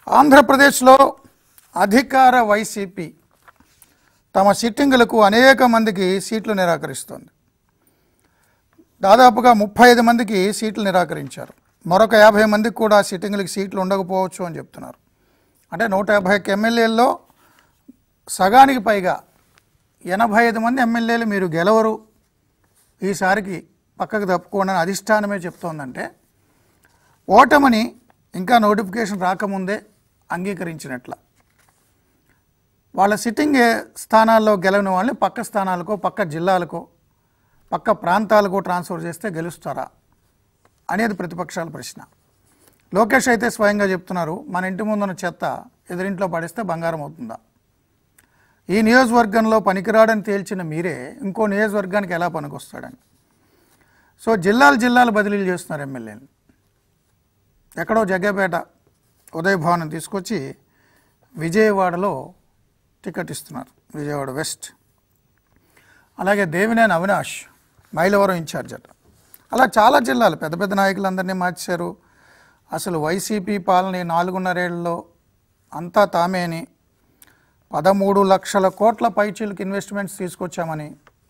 ఆంధ్రప్రదేశ్లో అధికార వైసీపీ తమ సిట్టింగులకు అనేక మందికి సీట్లు నిరాకరిస్తోంది దాదాపుగా ముప్పై ఐదు మందికి సీట్లు నిరాకరించారు మరొక యాభై మందికి కూడా సిట్టింగులకి సీట్లు ఉండకపోవచ్చు అని చెప్తున్నారు అంటే నూట యాభై ఒక్క ఎమ్మెల్యేల్లో సగానికి పైగా ఎనభై ఐదు మంది ఎమ్మెల్యేలు మీరు గెలవరు ఈసారికి పక్కకు తప్పుకోండి అని అధిష్టానమే చెప్తోందంటే ఓటమిని ఇంకా నోటిఫికేషన్ రాకముందే అంగీకరించినట్ల వాళ్ళ సిట్టింగ్ స్థానాల్లో గెలవని వాళ్ళని పక్క స్థానాలకో పక్క జిల్లాలకో పక్క ప్రాంతాలకు ట్రాన్స్ఫర్ చేస్తే గెలుస్తారా అనేది ప్రతిపక్షాల ప్రశ్న లోకేష్ అయితే స్వయంగా చెప్తున్నారు మన ఇంటి ముందున్న చెత్త ఎదురింట్లో పడిస్తే బంగారం అవుతుందా ఈ నియోజకవర్గంలో పనికిరాడని తేల్చిన మీరే ఇంకో నియోజకవర్గానికి ఎలా పనికొస్తాడని సో జిల్లాలు జిల్లాలు బదిలీలు చేస్తున్నారు ఎమ్మెల్యేలు ఎక్కడో జగ్గపేట ఉదయ భవనం తీసుకొచ్చి విజయవాడలో టికెట్ ఇస్తున్నారు విజయవాడ వెస్ట్ అలాగే దేవినేని అవినాష్ మైలవరం ఇన్ఛార్జ్ అట అలా చాలా జిల్లాలు పెద్ద పెద్ద నాయకులందరినీ మార్చారు అసలు వైసీపీ పాలన ఈ నాలుగున్నరేళ్లలో అంతా తామే అని పదమూడు లక్షల కోట్ల పైచీలకు ఇన్వెస్ట్మెంట్స్ తీసుకొచ్చామని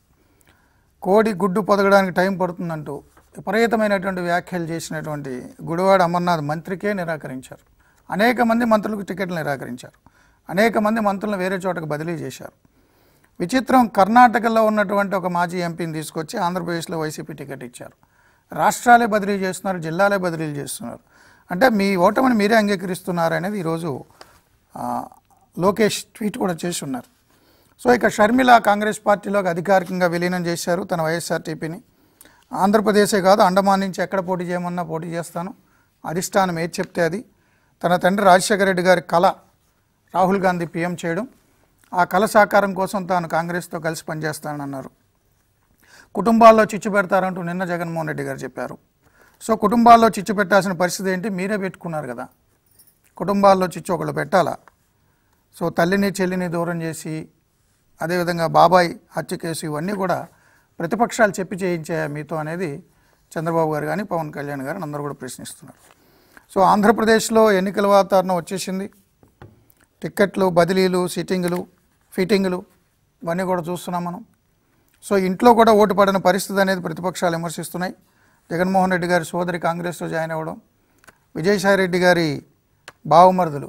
కోడి గుడ్డు పొదగడానికి టైం పడుతుందంటూ విపరీతమైనటువంటి వ్యాఖ్యలు చేసినటువంటి గుడివాడ అమర్నాథ్ మంత్రికే నిరాకరించారు అనేక మంది మంత్రులకు టికెట్లు నిరాకరించారు అనేక మంది మంత్రులను వేరే చోటకు బదిలీ చేశారు విచిత్రం కర్ణాటకలో ఉన్నటువంటి ఒక మాజీ ఎంపీని తీసుకొచ్చి ఆంధ్రప్రదేశ్లో వైసీపీ టికెట్ ఇచ్చారు రాష్ట్రాలే బదిలీ చేస్తున్నారు జిల్లాలే బదిలీలు చేస్తున్నారు అంటే మీ ఓటమిని మీరే అంగీకరిస్తున్నారు అనేది ఈరోజు ఆ, లోకేష్ ట్వీట్ కూడా చేసి ఉన్నారు సో ఇక షర్మిల కాంగ్రెస్ పార్టీలోకి అధికారికంగా విలీనం చేశారు తన వైఎస్ఆర్టీపీని ఆంధ్రప్రదేశే కాదు అండమాన్ నుంచి ఎక్కడ పోటీ చేయమన్నా పోటీ చేస్తాను అధిష్టానం ఏది చెప్తే అది తన తండ్రి రాజశేఖర రెడ్డి గారి కళ రాహుల్ గాంధీ పీఎం చేయడం ఆ కళ సాకారం కోసం తాను కాంగ్రెస్తో కలిసి పనిచేస్తానని అన్నారు కుటుంబాల్లో చిచ్చు పెడతారంటూ నిన్న జగన్మోహన్ రెడ్డి గారు చెప్పారు సో కుటుంబాల్లో చిచ్చు పెట్టాల్సిన పరిస్థితి ఏంటి మీరే పెట్టుకున్నారు కదా కుటుంబాల్లో చిచ్చు ఒకళ్ళు పెట్టాలా సో తల్లిని చెల్లిని దూరం చేసి అదేవిధంగా బాబాయ్ హత్య కేసు ఇవన్నీ కూడా ప్రతిపక్షాలు చెప్పి చేయించాయా మీతో అనేది చంద్రబాబు గారు కానీ పవన్ కళ్యాణ్ గారు అందరూ కూడా ప్రశ్నిస్తున్నారు సో ఆంధ్రప్రదేశ్లో ఎన్నికల వాతావరణం వచ్చేసింది టిక్కెట్లు బదిలీలు సిట్టింగులు ఫిట్టింగులు ఇవన్నీ కూడా చూస్తున్నాం మనం సో ఇంట్లో కూడా ఓటు పడిన పరిస్థితి అనేది ప్రతిపక్షాలు విమర్శిస్తున్నాయి జగన్మోహన్ రెడ్డి గారి సోదరి కాంగ్రెస్లో జాయిన్ అవ్వడం విజయసాయి రెడ్డి గారి బావమరుదులు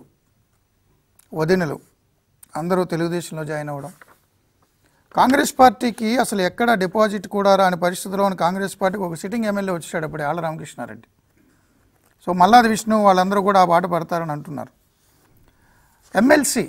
వదినలు అందరూ తెలుగుదేశంలో జాయిన్ అవ్వడం కాంగ్రెస్ పార్టీకి అసలు ఎక్కడ డిపాజిట్ కూడా రాని పరిస్థితిలో ఉన్న కాంగ్రెస్ పార్టీకి ఒక సిట్టింగ్ ఎమ్మెల్యే వచ్చాడు అప్పుడు ఆళ్ళ రామకృష్ణారెడ్డి సో మల్లాది విష్ణు వాళ్ళందరూ కూడా ఆ బాట పడతారని అంటున్నారు ఎమ్మెల్సీ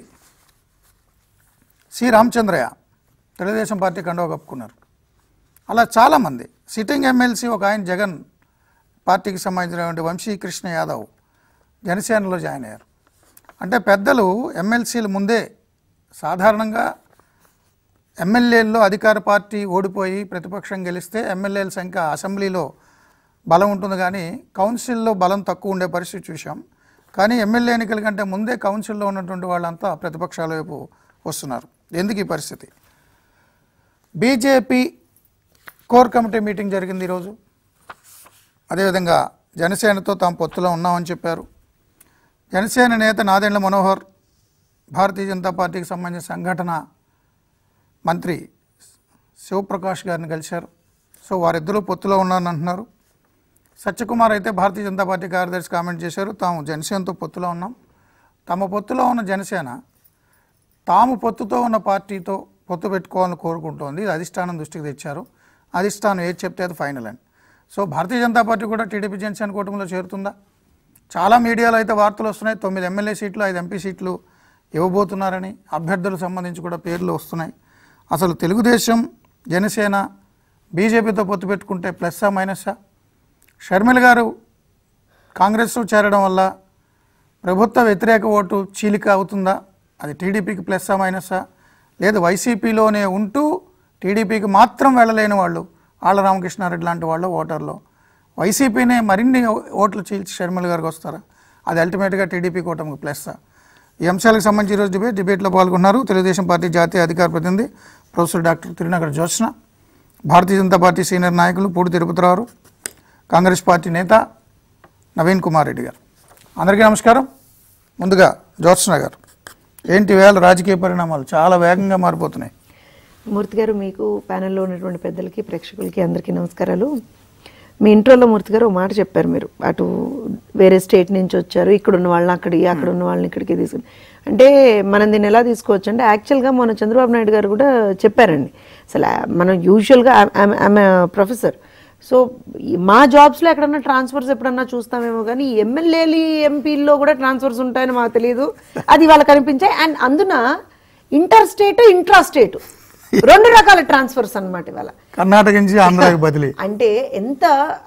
సి రామచంద్రయ్య తెలుగుదేశం పార్టీ కండువా కప్పుకున్నారు అలా చాలామంది సిట్టింగ్ ఎమ్మెల్సీ ఒక ఆయన జగన్ పార్టీకి సంబంధించినటువంటి వంశీ కృష్ణ యాదవ్ జనసేనలో జాయిన్ అయ్యారు అంటే పెద్దలు ఎమ్మెల్సీలు ముందే సాధారణంగా ఎమ్మెల్యేల్లో అధికార పార్టీ ఓడిపోయి ప్రతిపక్షం గెలిస్తే ఎమ్మెల్యేల సంఖ్య అసెంబ్లీలో బలం ఉంటుంది కానీ కౌన్సిల్లో బలం తక్కువ ఉండే పరిస్థితి చూసాం కానీ ఎమ్మెల్యే ఎన్నికల కంటే ముందే కౌన్సిల్లో ఉన్నటువంటి వాళ్ళంతా ప్రతిపక్షాల వైపు వస్తున్నారు ఎందుకు ఈ పరిస్థితి బీజేపీ కోర్ కమిటీ మీటింగ్ జరిగింది ఈరోజు అదేవిధంగా జనసేనతో తాము పొత్తులో ఉన్నామని చెప్పారు జనసేన నేత నాదెండ్ల మనోహర్ భారతీయ జనతా పార్టీకి సంబంధించిన సంఘటన మంత్రి శివప్రకాష్ గారిని కలిశారు సో వారిద్దరూ పొత్తులో ఉన్నారని అంటున్నారు సత్యకుమార్ అయితే భారతీయ జనతా పార్టీ కార్యదర్శి కామెంట్ చేశారు తాము జనసేనతో పొత్తులో ఉన్నాం తమ పొత్తులో ఉన్న జనసేన తాము పొత్తుతో ఉన్న పార్టీతో పొత్తు పెట్టుకోవాలని కోరుకుంటోంది ఇది అధిష్టానం దృష్టికి తెచ్చారు అధిష్టానం ఏది చెప్తే అది ఫైనల్ అని సో భారతీయ జనతా పార్టీ కూడా టీడీపీ జనసేన కూటమిలో చేరుతుందా చాలా మీడియాలో అయితే వార్తలు వస్తున్నాయి తొమ్మిది ఎమ్మెల్యే సీట్లు ఐదు ఎంపీ సీట్లు ఇవ్వబోతున్నారని అభ్యర్థులకు సంబంధించి కూడా పేర్లు వస్తున్నాయి అసలు తెలుగుదేశం జనసేన బీజేపీతో పొత్తు పెట్టుకుంటే ప్లస్సా మైనస్సా షర్మిల గారు కాంగ్రెస్లో చేరడం వల్ల ప్రభుత్వ వ్యతిరేక ఓటు చీలిక అవుతుందా అది టీడీపీకి ప్లస్సా మైనస్సా లేదు వైసీపీలోనే ఉంటూ టీడీపీకి మాత్రం వెళ్ళలేని వాళ్ళు ఆళ్ళ రామకృష్ణారెడ్డి లాంటి వాళ్ళు ఓటర్లు వైసీపీనే మరిన్ని ఓట్లు చీల్చి షర్మిల గారికి వస్తారా అది అల్టిమేట్గా టీడీపీ కూటమికి ప్లస్సా ఈ అంశాలకు సంబంధించి ఈరోజు డిబేట్ డిబేట్లో పాల్గొన్నారు తెలుగుదేశం పార్టీ జాతీయ అధికార ప్రతినిధి professor doctor Tirunagar Jyotsna Bharatiya Janata party senior నాయకులు పూడి తిరుపతిరావు కాంగ్రెస్ పార్టీ నేత నవీన్ కుమార్ రెడ్డి గారు అందరికీ నమస్కారం ముందుగా జ్యోత్స్న గారు ఏంటి వేళ రాజకీయ పరిణామాలు చాలా వేగంగా మారిపోతున్నాయి మూర్తి గారు మీకు ప్యానెల్లో ఉన్నటువంటి పెద్దలకి ప్రేక్షకులకి అందరికీ నమస్కారాలు మీ ఇంట్రోలో మూర్తి గారు ఒక మాట చెప్పారు మీరు అటు వేరే స్టేట్ నుంచి వచ్చారు ఇక్కడ ఉన్న వాళ్ళని అక్కడికి అక్కడ ఉన్న వాళ్ళని ఇక్కడికి తీసుకుని అంటే మనం దీన్ని ఎలా తీసుకోవచ్చు అంటే యాక్చువల్గా మన చంద్రబాబు నాయుడు గారు కూడా చెప్పారండి అసలు ఆ- మనం యూజువల్గా ఆమె ప్రొఫెసర్ సో ఈ మా జాబ్స్లో ఎక్కడన్నా ట్రాన్స్ఫర్స్ ఎప్పుడన్నా చూస్తామేమో కానీ ఎమ్మెల్యేలు ఎంపీల్లో కూడా ట్రాన్స్ఫర్స్ ఉంటాయని మాకు తెలియదు అది వాళ్ళకి కనిపించాయి అండ్ అందున ఇంటర్ స్టేట్ ఇంట్రా స్టేట్ రెండు రకాల ట్రాన్స్ఫర్స్ అన్నమాట ఇవాళ కర్ణాటక నుంచి ఆంధ్రాకి బదిలీ అంటే ఎంత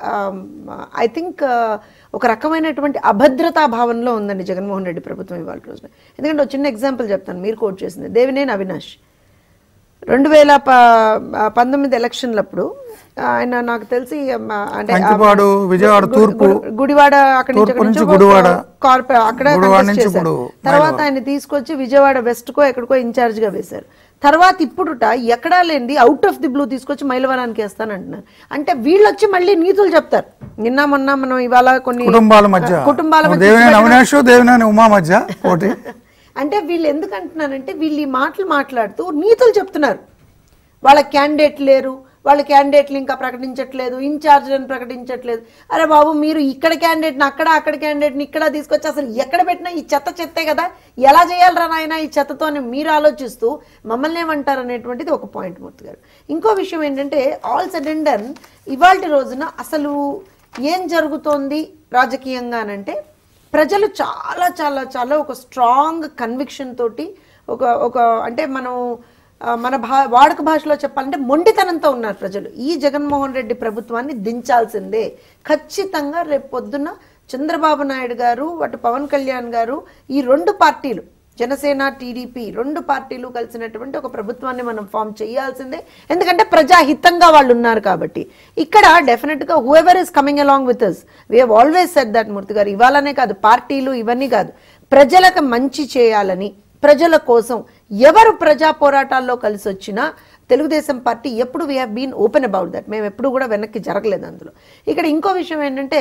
ఐ థింక్ ఒక రకమైనటువంటి అభద్రతా భావంలో ఉందండి జగన్మోహన్ రెడ్డి ప్రభుత్వం ఇవాళ రోజున ఎందుకంటే ఒక చిన్న ఎగ్జాంపుల్ చెప్తాను మీరు కోట్ చేసింది దేవినేని అవినాష్ రెండు వేల ప పంతొమ్మిది ఎలక్షన్లప్పుడు ఆయన నాకు తెలిసి ఆ, అంటే ఆ- కంకిపాడు, విజయవాడ గు- తూర్పు, గు- గుడివాడ అక్కడి నుంచి తూర్పు అక్కడి నుంచి నుంచి గుడివాడ, కార్పొ అక్కడ గుడివాడ contest నుంచి చేశారు. ఇప్పుడు తర్వాత ఆయన తీసుకొచ్చి విజయవాడ వెస్ట్ కో ఎక్కడికో ఇన్ఛార్జ్ గా వేశారు తర్వాత ఇప్పుడుట ఎక్కడా లేనిది అవుట్ ఆఫ్ ది బ్లూ తీసుకొచ్చి మైలవరానికి వేస్తానంటున్నారు అంటే వీళ్ళు వచ్చి మళ్ళీ నీతులు చెప్తారు నిన్న మొన్న మనం ఇవాళ కొన్ని కుటుంబాల మధ్య కుటుంబాల మధ్య దేవినేని అవినాష్ దేవినేని ఉమా మధ్య పోటీ అంటే వీళ్ళు ఎందుకు అంటున్నారంటే వీళ్ళు ఈ మాటలు మాట్లాడుతూ నీతులు చెప్తున్నారు వాళ్ళ క్యాండిడేట్ లేరు వాళ్ళ క్యాండిడేట్లు ఇంకా ప్రకటించట్లేదు ఇన్ఛార్జ్లను ప్రకటించట్లేదు అరే బాబు మీరు ఇక్కడ క్యాండిడేట్ని అక్కడ అక్కడ క్యాండిడేట్ని ఇక్కడ తీసుకొచ్చి అసలు ఎక్కడ పెట్టినా ఈ చెత్త చెత్తే కదా ఎలా చేయాలరా నాయన ఈ చెత్తతో అని మీరు ఆలోచిస్తూ మమ్మల్ని ఏమంటారు అనేటువంటిది ఒక పాయింట్ మూర్తి గారు ఇంకో విషయం ఏంటంటే ఆల్ సడ్ అండ్ డన్ ఇవాళ రోజున అసలు ఏం జరుగుతోంది రాజకీయంగానంటే ప్రజలు చాలా చాలా చాలా ఒక స్ట్రాంగ్ కన్విక్షన్ తోటి ఒక ఒక అంటే మనం ఆ, మన భా వాడుక భాషలో చెప్పాలంటే మొండితనంతో ఉన్నారు ప్రజలు ఈ జగన్మోహన్ రెడ్డి ప్రభుత్వాన్ని దించాల్సిందే ఖచ్చితంగా రేపు పొద్దున్న చంద్రబాబు నాయుడు గారు అటు పవన్ కళ్యాణ్ గారు ఈ రెండు పార్టీలు జనసేన టీడీపీ రెండు పార్టీలు కలిసినటువంటి ఒక ప్రభుత్వాన్ని మనం ఫామ్ చేయాల్సిందే ఎందుకంటే ప్రజాహితంగా వాళ్ళు ఉన్నారు కాబట్టి ఇక్కడ డెఫినెట్ గా whoever is coming along with us we have always set that Murthy గారు ఇవాళనే కాదు పార్టీలు ఇవన్నీ కాదు ప్రజలకు మంచి చేయాలని ప్రజల కోసం ఎవరు ప్రజా పోరాటాల్లో కలిసి వచ్చినా తెలుగుదేశం పార్టీ ఎప్పుడు we have been open about that మేము ఎప్పుడు కూడా వెనక్కి జరగలేదు అందులో ఇక్కడ ఇంకో విషయం ఏంటంటే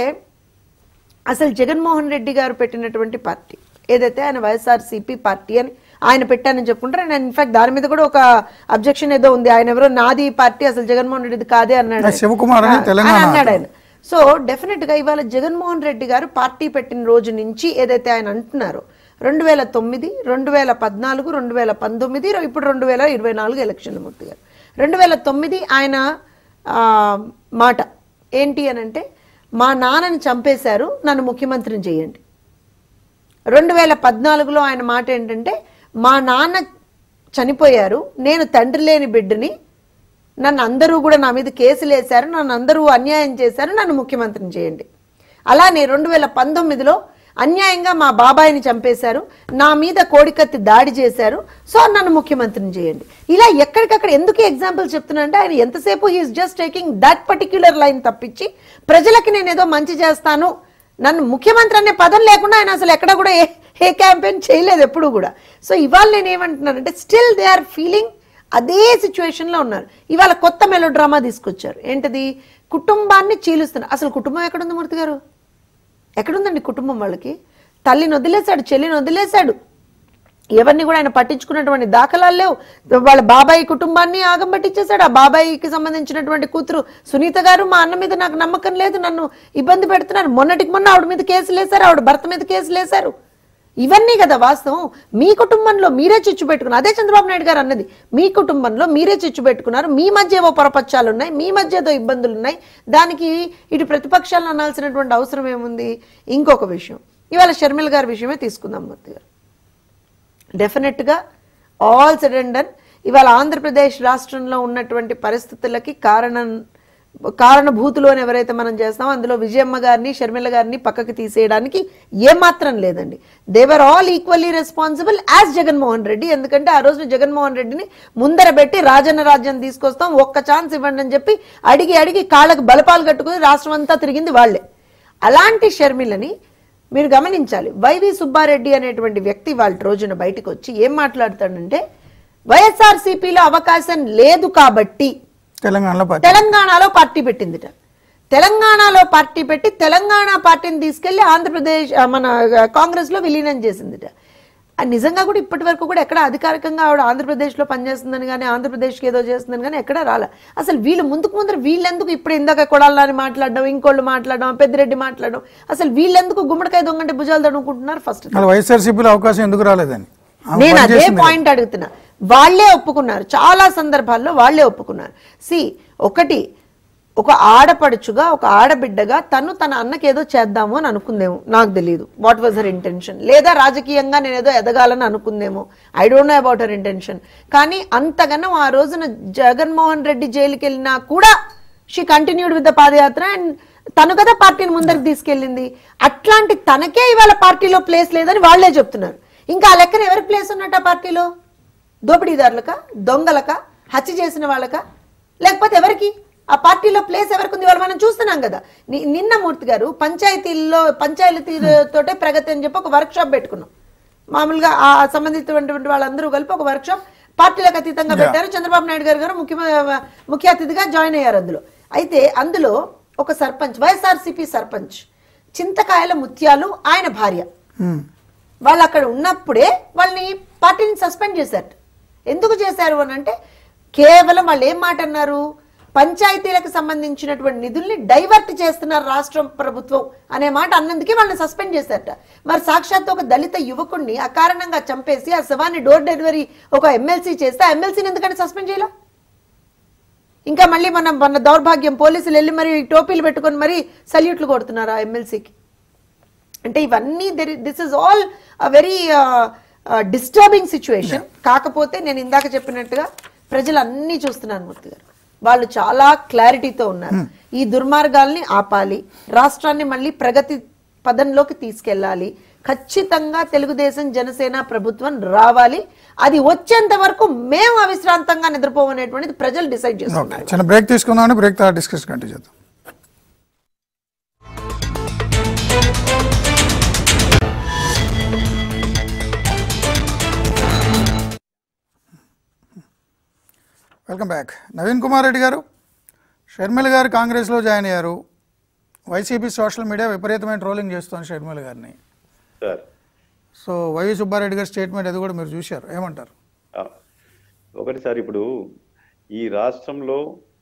అసలు జగన్మోహన్ రెడ్డి గారు పెట్టినటువంటి పార్టీ ఏదైతే ఆయన వైఎస్ఆర్సీపీ పార్టీ అని ఆయన పెట్టానని చెప్పుకుంటారు అండ్ ఇన్ఫాక్ట్ దాని మీద కూడా ఒక అబ్జెక్షన్ ఏదో ఉంది ఆయన ఎవరో నాది ఈ పార్టీ అసలు జగన్మోహన్ రెడ్డిది కాదే అన్నాడు ఆయన. శివకుమార్ అని ఆ, తెలంగాణ అని అన్నాడు ఆయన సో డెఫినెట్ గా ఇవాళ జగన్మోహన్ రెడ్డి గారు పార్టీ పెట్టిన రోజు నుంచి ఏదైతే ఆయన అంటున్నారో రెండు వేల తొమ్మిది రెండు వేల పద్నాలుగు రెండు వేల పంతొమ్మిది ఇప్పుడు రెండు వేల ఇరవై నాలుగు ఎలక్షన్ మూర్తి గారు రెండు వేల తొమ్మిది ఆయన ఆ, మాట ఏంటి అని అంటే మా నాన్నని చంపేశారు నన్ను ముఖ్యమంత్రిని చేయండి రెండు వేల పద్నాలుగులో ఆయన మాట ఏంటంటే మా నాన్న చనిపోయారు నేను తండ్రి లేని బిడ్డని నన్ను అందరూ కూడా నా మీద కేసులు వేశారు నన్ను అందరూ అన్యాయం చేశారు నన్ను ముఖ్యమంత్రిని చేయండి అలానే రెండు వేల పంతొమ్మిదిలో అన్యాయంగా మా బాబాయిని చంపేశారు నా మీద కోడికత్తి దాడి చేశారు సో నన్ను ముఖ్యమంత్రిని చేయండి ఇలా ఎక్కడికక్కడ ఎందుకు ఎగ్జాంపుల్ చెప్తున్నా అంటే ఆయన ఎంతసేపు he is just taking that particular line తప్పించి ప్రజలకి నేను ఏదో మంచి చేస్తాను నన్ను ముఖ్యమంత్రి అనే పదం లేకుండా ఆయన అసలు ఎక్కడ కూడా ఏ ఏ క్యాంపెయిన్ చేయలేదు ఎప్పుడు కూడా సో ఇవాళ నేను ఏమంటున్నానంటే స్టిల్ దే ఆర్ ఫీలింగ్ అదే సిచ్యువేషన్లో ఉన్నారు ఇవాళ కొత్త మెలో డ్రామా తీసుకొచ్చారు ఏంటిది కుటుంబాన్ని చీలుస్తున్నారు అసలు కుటుంబం ఎక్కడుంది మూర్తి గారు ఎక్కడుందండి కుటుంబం వాళ్ళకి తల్లిని వదిలేశాడు చెల్లిని వదిలేశాడు ఎవరిని కూడా ఆయన పట్టించుకున్నటువంటి దాఖలాలు లేవు వాళ్ళ బాబాయి కుటుంబాన్ని ఆగం పట్టించేశాడు ఆ బాబాయికి సంబంధించినటువంటి కూతురు సునీత గారు మా అన్న మీద నాకు నమ్మకం లేదు నన్ను ఇబ్బంది పెడుతున్నారు మొన్నటికి మొన్న ఆవిడ మీద కేసులు వేశారు ఆవిడ భర్త మీద కేసులు వేశారు ఇవన్నీ కదా వాస్తవం మీ కుటుంబంలో మీరే చిచ్చు పెట్టుకున్నారు అదే చంద్రబాబు నాయుడు గారు అన్నది మీ కుటుంబంలో మీరే చిచ్చు పెట్టుకున్నారు మీ మధ్య ఏవో పొరపచ్చాలు ఉన్నాయి మీ మధ్య ఏదో ఇబ్బందులు ఉన్నాయి దానికి ఇటు ప్రతిపక్షాలను అనాల్సినటువంటి అవసరం ఏముంది ఇంకొక విషయం ఇవాళ షర్మిల గారి విషయమే తీసుకుందాం మూర్తి గారు డెఫినెట్గా ఆల్ సెడ్ అండ్ డన్ ఇవాళ ఆంధ్రప్రదేశ్ రాష్ట్రంలో ఉన్నటువంటి పరిస్థితులకి కారణం కారణభూతులు అని ఎవరైతే మనం చేస్తామో అందులో విజయమ్మ గారిని షర్మిల గారిని పక్కకి తీసేయడానికి ఏమాత్రం లేదండి they're all equally responsible as Jaganmohan Reddy ఎందుకంటే ఆ రోజున జగన్మోహన్ రెడ్డిని ముందర పెట్టి రాజన్న రాజ్యం తీసుకొస్తాం ఒక్క ఛాన్స్ ఇవ్వండి అని చెప్పి అడిగి అడిగి కాళ్ళకు బలపాలు కట్టుకుని రాష్ట్రం అంతా తిరిగింది వాళ్ళే అలాంటి షర్మిలని మీరు గమనించాలి వైవి సుబ్బారెడ్డి అనేటువంటి వ్యక్తి వాళ్ళ రోజున బయటకు వచ్చి ఏం మాట్లాడతాడంటే వైఎస్ఆర్సీపీలో అవకాశం లేదు కాబట్టి తెలంగాణలో పార్టీ తెలంగాణలో పార్టీ పెట్టిందిట తెలంగాణలో పార్టీ పెట్టి తెలంగాణ పార్టీని తీసుకెళ్లి ఆంధ్రప్రదేశ్ ఆ, మన ఆ, కాంగ్రెస్లో విలీనం చేసిందిట ఆ నిజంగా కూడా ఇప్పటి వరకు కూడా ఎక్కడ అధికారికంగా ఆవిడ ఆంధ్రప్రదేశ్లో పనిచేస్తుందని కానీ ఆంధ్రప్రదేశ్కి ఏదో చేస్తుందని కానీ ఎక్కడ రాలే అసలు వీళ్ళు ముందుకు ముందర వీళ్ళెందుకు ఇప్పుడు ఇందాక కొడాలని మాట్లాడడం ఇంకోళ్ళు మాట్లాడడం పెద్దిరెడ్డి మాట్లాడడం అసలు వీళ్ళెందుకు గుమ్మడికాయ దొంగంటే భుజాలు తడుముకుంటున్నారు ఫస్ట్ మరి వైఎస్ఆర్సీపీలో అవకాశం ఎందుకు రాలేదని ఆమె నేను అదే పనిచేసింది కదా. పాయింట్ అడుగుతున్నా వాళ్ళే ఒప్పుకున్నారు చాలా సందర్భాల్లో వాళ్ళే ఒప్పుకున్నారు సి ఒకటి ఒక ఆడపడుచుగా ఒక ఆడబిడ్డగా తను తన అన్నకి ఏదో చేద్దాము అని అనుకుందేమో నాకు తెలియదు వాట్ వాజ్ హర్ ఇంటెన్షన్ లేదా రాజకీయంగా నేను ఏదో ఎదగాలని అనుకుందేమో I don't know about her intention కానీ అంతగానో ఆ రోజున జగన్మోహన్ రెడ్డి జైలుకి వెళ్ళినా కూడా she continued with the padayatra and తను కదా పార్టీని ముందరికి తీసుకెళ్ళింది అట్లాంటి తనకే ఇవాళ పార్టీలో ప్లేస్ లేదని వాళ్ళే చెప్తున్నారు ఇంకా ఆ లెక్కన ఎవరి ప్లేస్ ఉన్నట్టు ఆ పార్టీలో దోపిడీదారులక దొంగలక హత్య చేసిన వాళ్ళక లేకపోతే ఎవరికి ఆ పార్టీలో ప్లేస్ ఎవరికి ఉంది వాళ్ళు మనం చూస్తున్నాం కదా ని- నిన్న మూర్తి గారు పంచాయతీల్లో పంచాయతీతోటే ప్రగతి అని చెప్పి ఒక వర్క్ షాప్ పెట్టుకున్నాం మామూలుగా ఆ సంబంధించినటువంటి వాళ్ళందరూ కలిపి ఒక వర్క్ షాప్ పార్టీలకు అతీతంగా పెట్టారు చంద్రబాబు నాయుడు గారు గారు ముఖ్య ముఖ్య అతిథిగా జాయిన్ అయ్యారు అందులో అయితే అందులో ఒక సర్పంచ్ వైఎస్ఆర్సీపీ సర్పంచ్ చింతకాయల ముత్యాలు ఆయన భార్య ఉమ్. వాళ్ళు అక్కడ ఉన్నప్పుడే వాళ్ళని పార్టీని సస్పెండ్ చేశారు ఎందుకు చేశారు అని అంటే కేవలం వాళ్ళు ఏం మాట అన్నారు పంచాయతీలకు సంబంధించినటువంటి నిధుల్ని డైవర్ట్ చేస్తున్నారు రాష్ట్ర ప్రభుత్వం అనే మాట అన్నందుకే వాళ్ళని సస్పెండ్ చేశారట మరి సాక్షాత్ ఒక దళిత యువకుడిని అకారణంగా చంపేసి ఆ శవాన్ని డోర్ డెలివరీ ఒక ఎమ్మెల్సీ చేస్తే ఆ ఎమ్మెల్సీని ఎందుకంటే సస్పెండ్ చేయాల ఇంకా మళ్ళీ మన మన దౌర్భాగ్యం పోలీసులు వెళ్ళి మరి టోపీలు పెట్టుకొని మరి సల్యూట్లు కొడుతున్నారు ఆ ఎమ్మెల్సీకి అంటే ఇవన్నీ this is all a very disturbing situation కాకపోతే నేను ఇందాక చెప్పినట్టుగా ప్రజలు అన్నీ చూస్తున్నారు మూర్తి గారు వాళ్ళు చాలా క్లారిటీతో ఉన్నారు ఈ దుర్మార్గాల్ని ఆపాలి రాష్ట్రాన్ని మళ్ళీ ప్రగతి పదంలోకి తీసుకెళ్ళాలి ఖచ్చితంగా తెలుగుదేశం జనసేన ప్రభుత్వం రావాలి అది వచ్చేంత వరకు మేము అవిశ్రాంతంగా నిద్రపోవనేటువంటిది ప్రజలు డిసైడ్ ఓకే చేస్తున్నారు చిన్న బ్రేక్ తీసుకుందామని బ్రేక్ తర్వాత డిస్కస్ కంటిన్యూ చేద్దాం వెల్కమ్ బ్యాక్ నవీన్ కుమార్ రెడ్డి గారు షర్మిల గారు కాంగ్రెస్లో జాయిన్ అయ్యారు వైసీపీ సోషల్ మీడియా విపరీతమైన ట్రోలింగ్ చేస్తోంది షర్మిల గారిని సార్ సో వైవి సుబ్బారెడ్డి గారి స్టేట్మెంట్ అది కూడా మీరు చూశారు ఏమంటారు ఆ, ఒకటి సార్ ఇప్పుడు ఈ రాష్ట్రంలో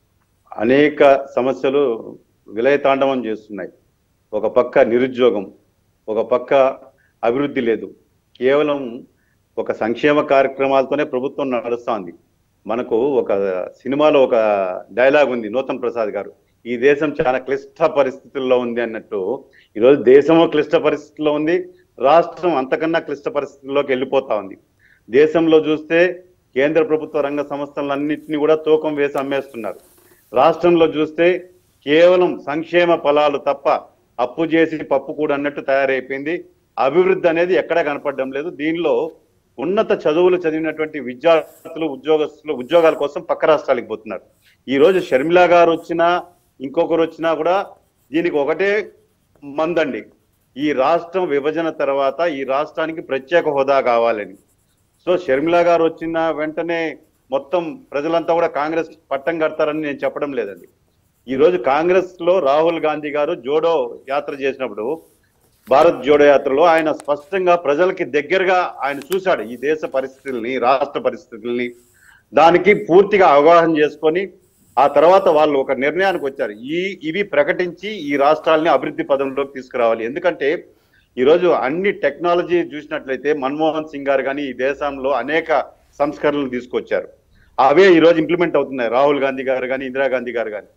అనేక సమస్యలు విలయతాండవం చేస్తున్నాయి ఒక పక్క నిరుద్యోగం ఒక పక్క అభివృద్ధి లేదు కేవలం ఒక సంక్షేమ కార్యక్రమాలతోనే ప్రభుత్వం నడుస్తోంది మనకు ఒక సినిమాలో ఒక డైలాగ్ ఉంది నూతన్ ప్రసాద్ గారు ఈ దేశం చాలా క్లిష్ట పరిస్థితుల్లో ఉంది అన్నట్టు ఈరోజు దేశము క్లిష్ట పరిస్థితుల్లో ఉంది రాష్ట్రం అంతకన్నా క్లిష్ట పరిస్థితుల్లోకి వెళ్ళిపోతా ఉంది దేశంలో చూస్తే కేంద్ర ప్రభుత్వ రంగ సంస్థలన్నింటినీ కూడా తూకం వేసి అమ్మేస్తున్నారు రాష్ట్రంలో చూస్తే కేవలం సంక్షేమ ఫలాలు తప్ప అప్పు చేసి పప్పు కూడా అన్నట్టు తయారైపోయింది అభివృద్ధి అనేది ఎక్కడా కనపడడం లేదు దీనిలో ఉన్నత చదువులు చదివినటువంటి విద్యార్థులు ఉద్యోగస్తులు ఉద్యోగాల కోసం పక్క రాష్ట్రాలకు పోతున్నారు ఈ రోజు షర్మిల గారు వచ్చినా ఇంకొకరు వచ్చినా కూడా దీనికి ఒకటే మందండి ఈ రాష్ట్రం విభజన తర్వాత ఈ రాష్ట్రానికి ప్రత్యేక హోదా కావాలని సో షర్మిల గారు వచ్చిన వెంటనే మొత్తం ప్రజలంతా కూడా కాంగ్రెస్ పట్టం కడతారని నేను చెప్పడం లేదండి ఈ రోజు కాంగ్రెస్ లో రాహుల్ గాంధీ గారు జోడో యాత్ర చేసినప్పుడు భారత్ జోడో యాత్రలో ఆయన స్పష్టంగా ప్రజలకి దగ్గరగా ఆయన చూశాడు ఈ దేశ పరిస్థితుల్ని రాష్ట్ర పరిస్థితుల్ని దానికి పూర్తిగా అవగాహన చేసుకొని ఆ తర్వాత వాళ్ళు ఒక నిర్ణయానికి వచ్చారు ఈ ఇవి ప్రకటించి ఈ రాష్ట్రాలని అభివృద్ధి పదంలోకి తీసుకురావాలి ఎందుకంటే ఈరోజు అన్ని టెక్నాలజీ చూసినట్లయితే మన్మోహన్ సింగ్ గారు కానీ ఈ దేశంలో అనేక సంస్కరణలు తీసుకొచ్చారు అవే ఈ రోజు ఇంప్లిమెంట్ అవుతున్నాయి రాహుల్ గాంధీ గారు కానీ ఇందిరాగాంధీ గారు కానీ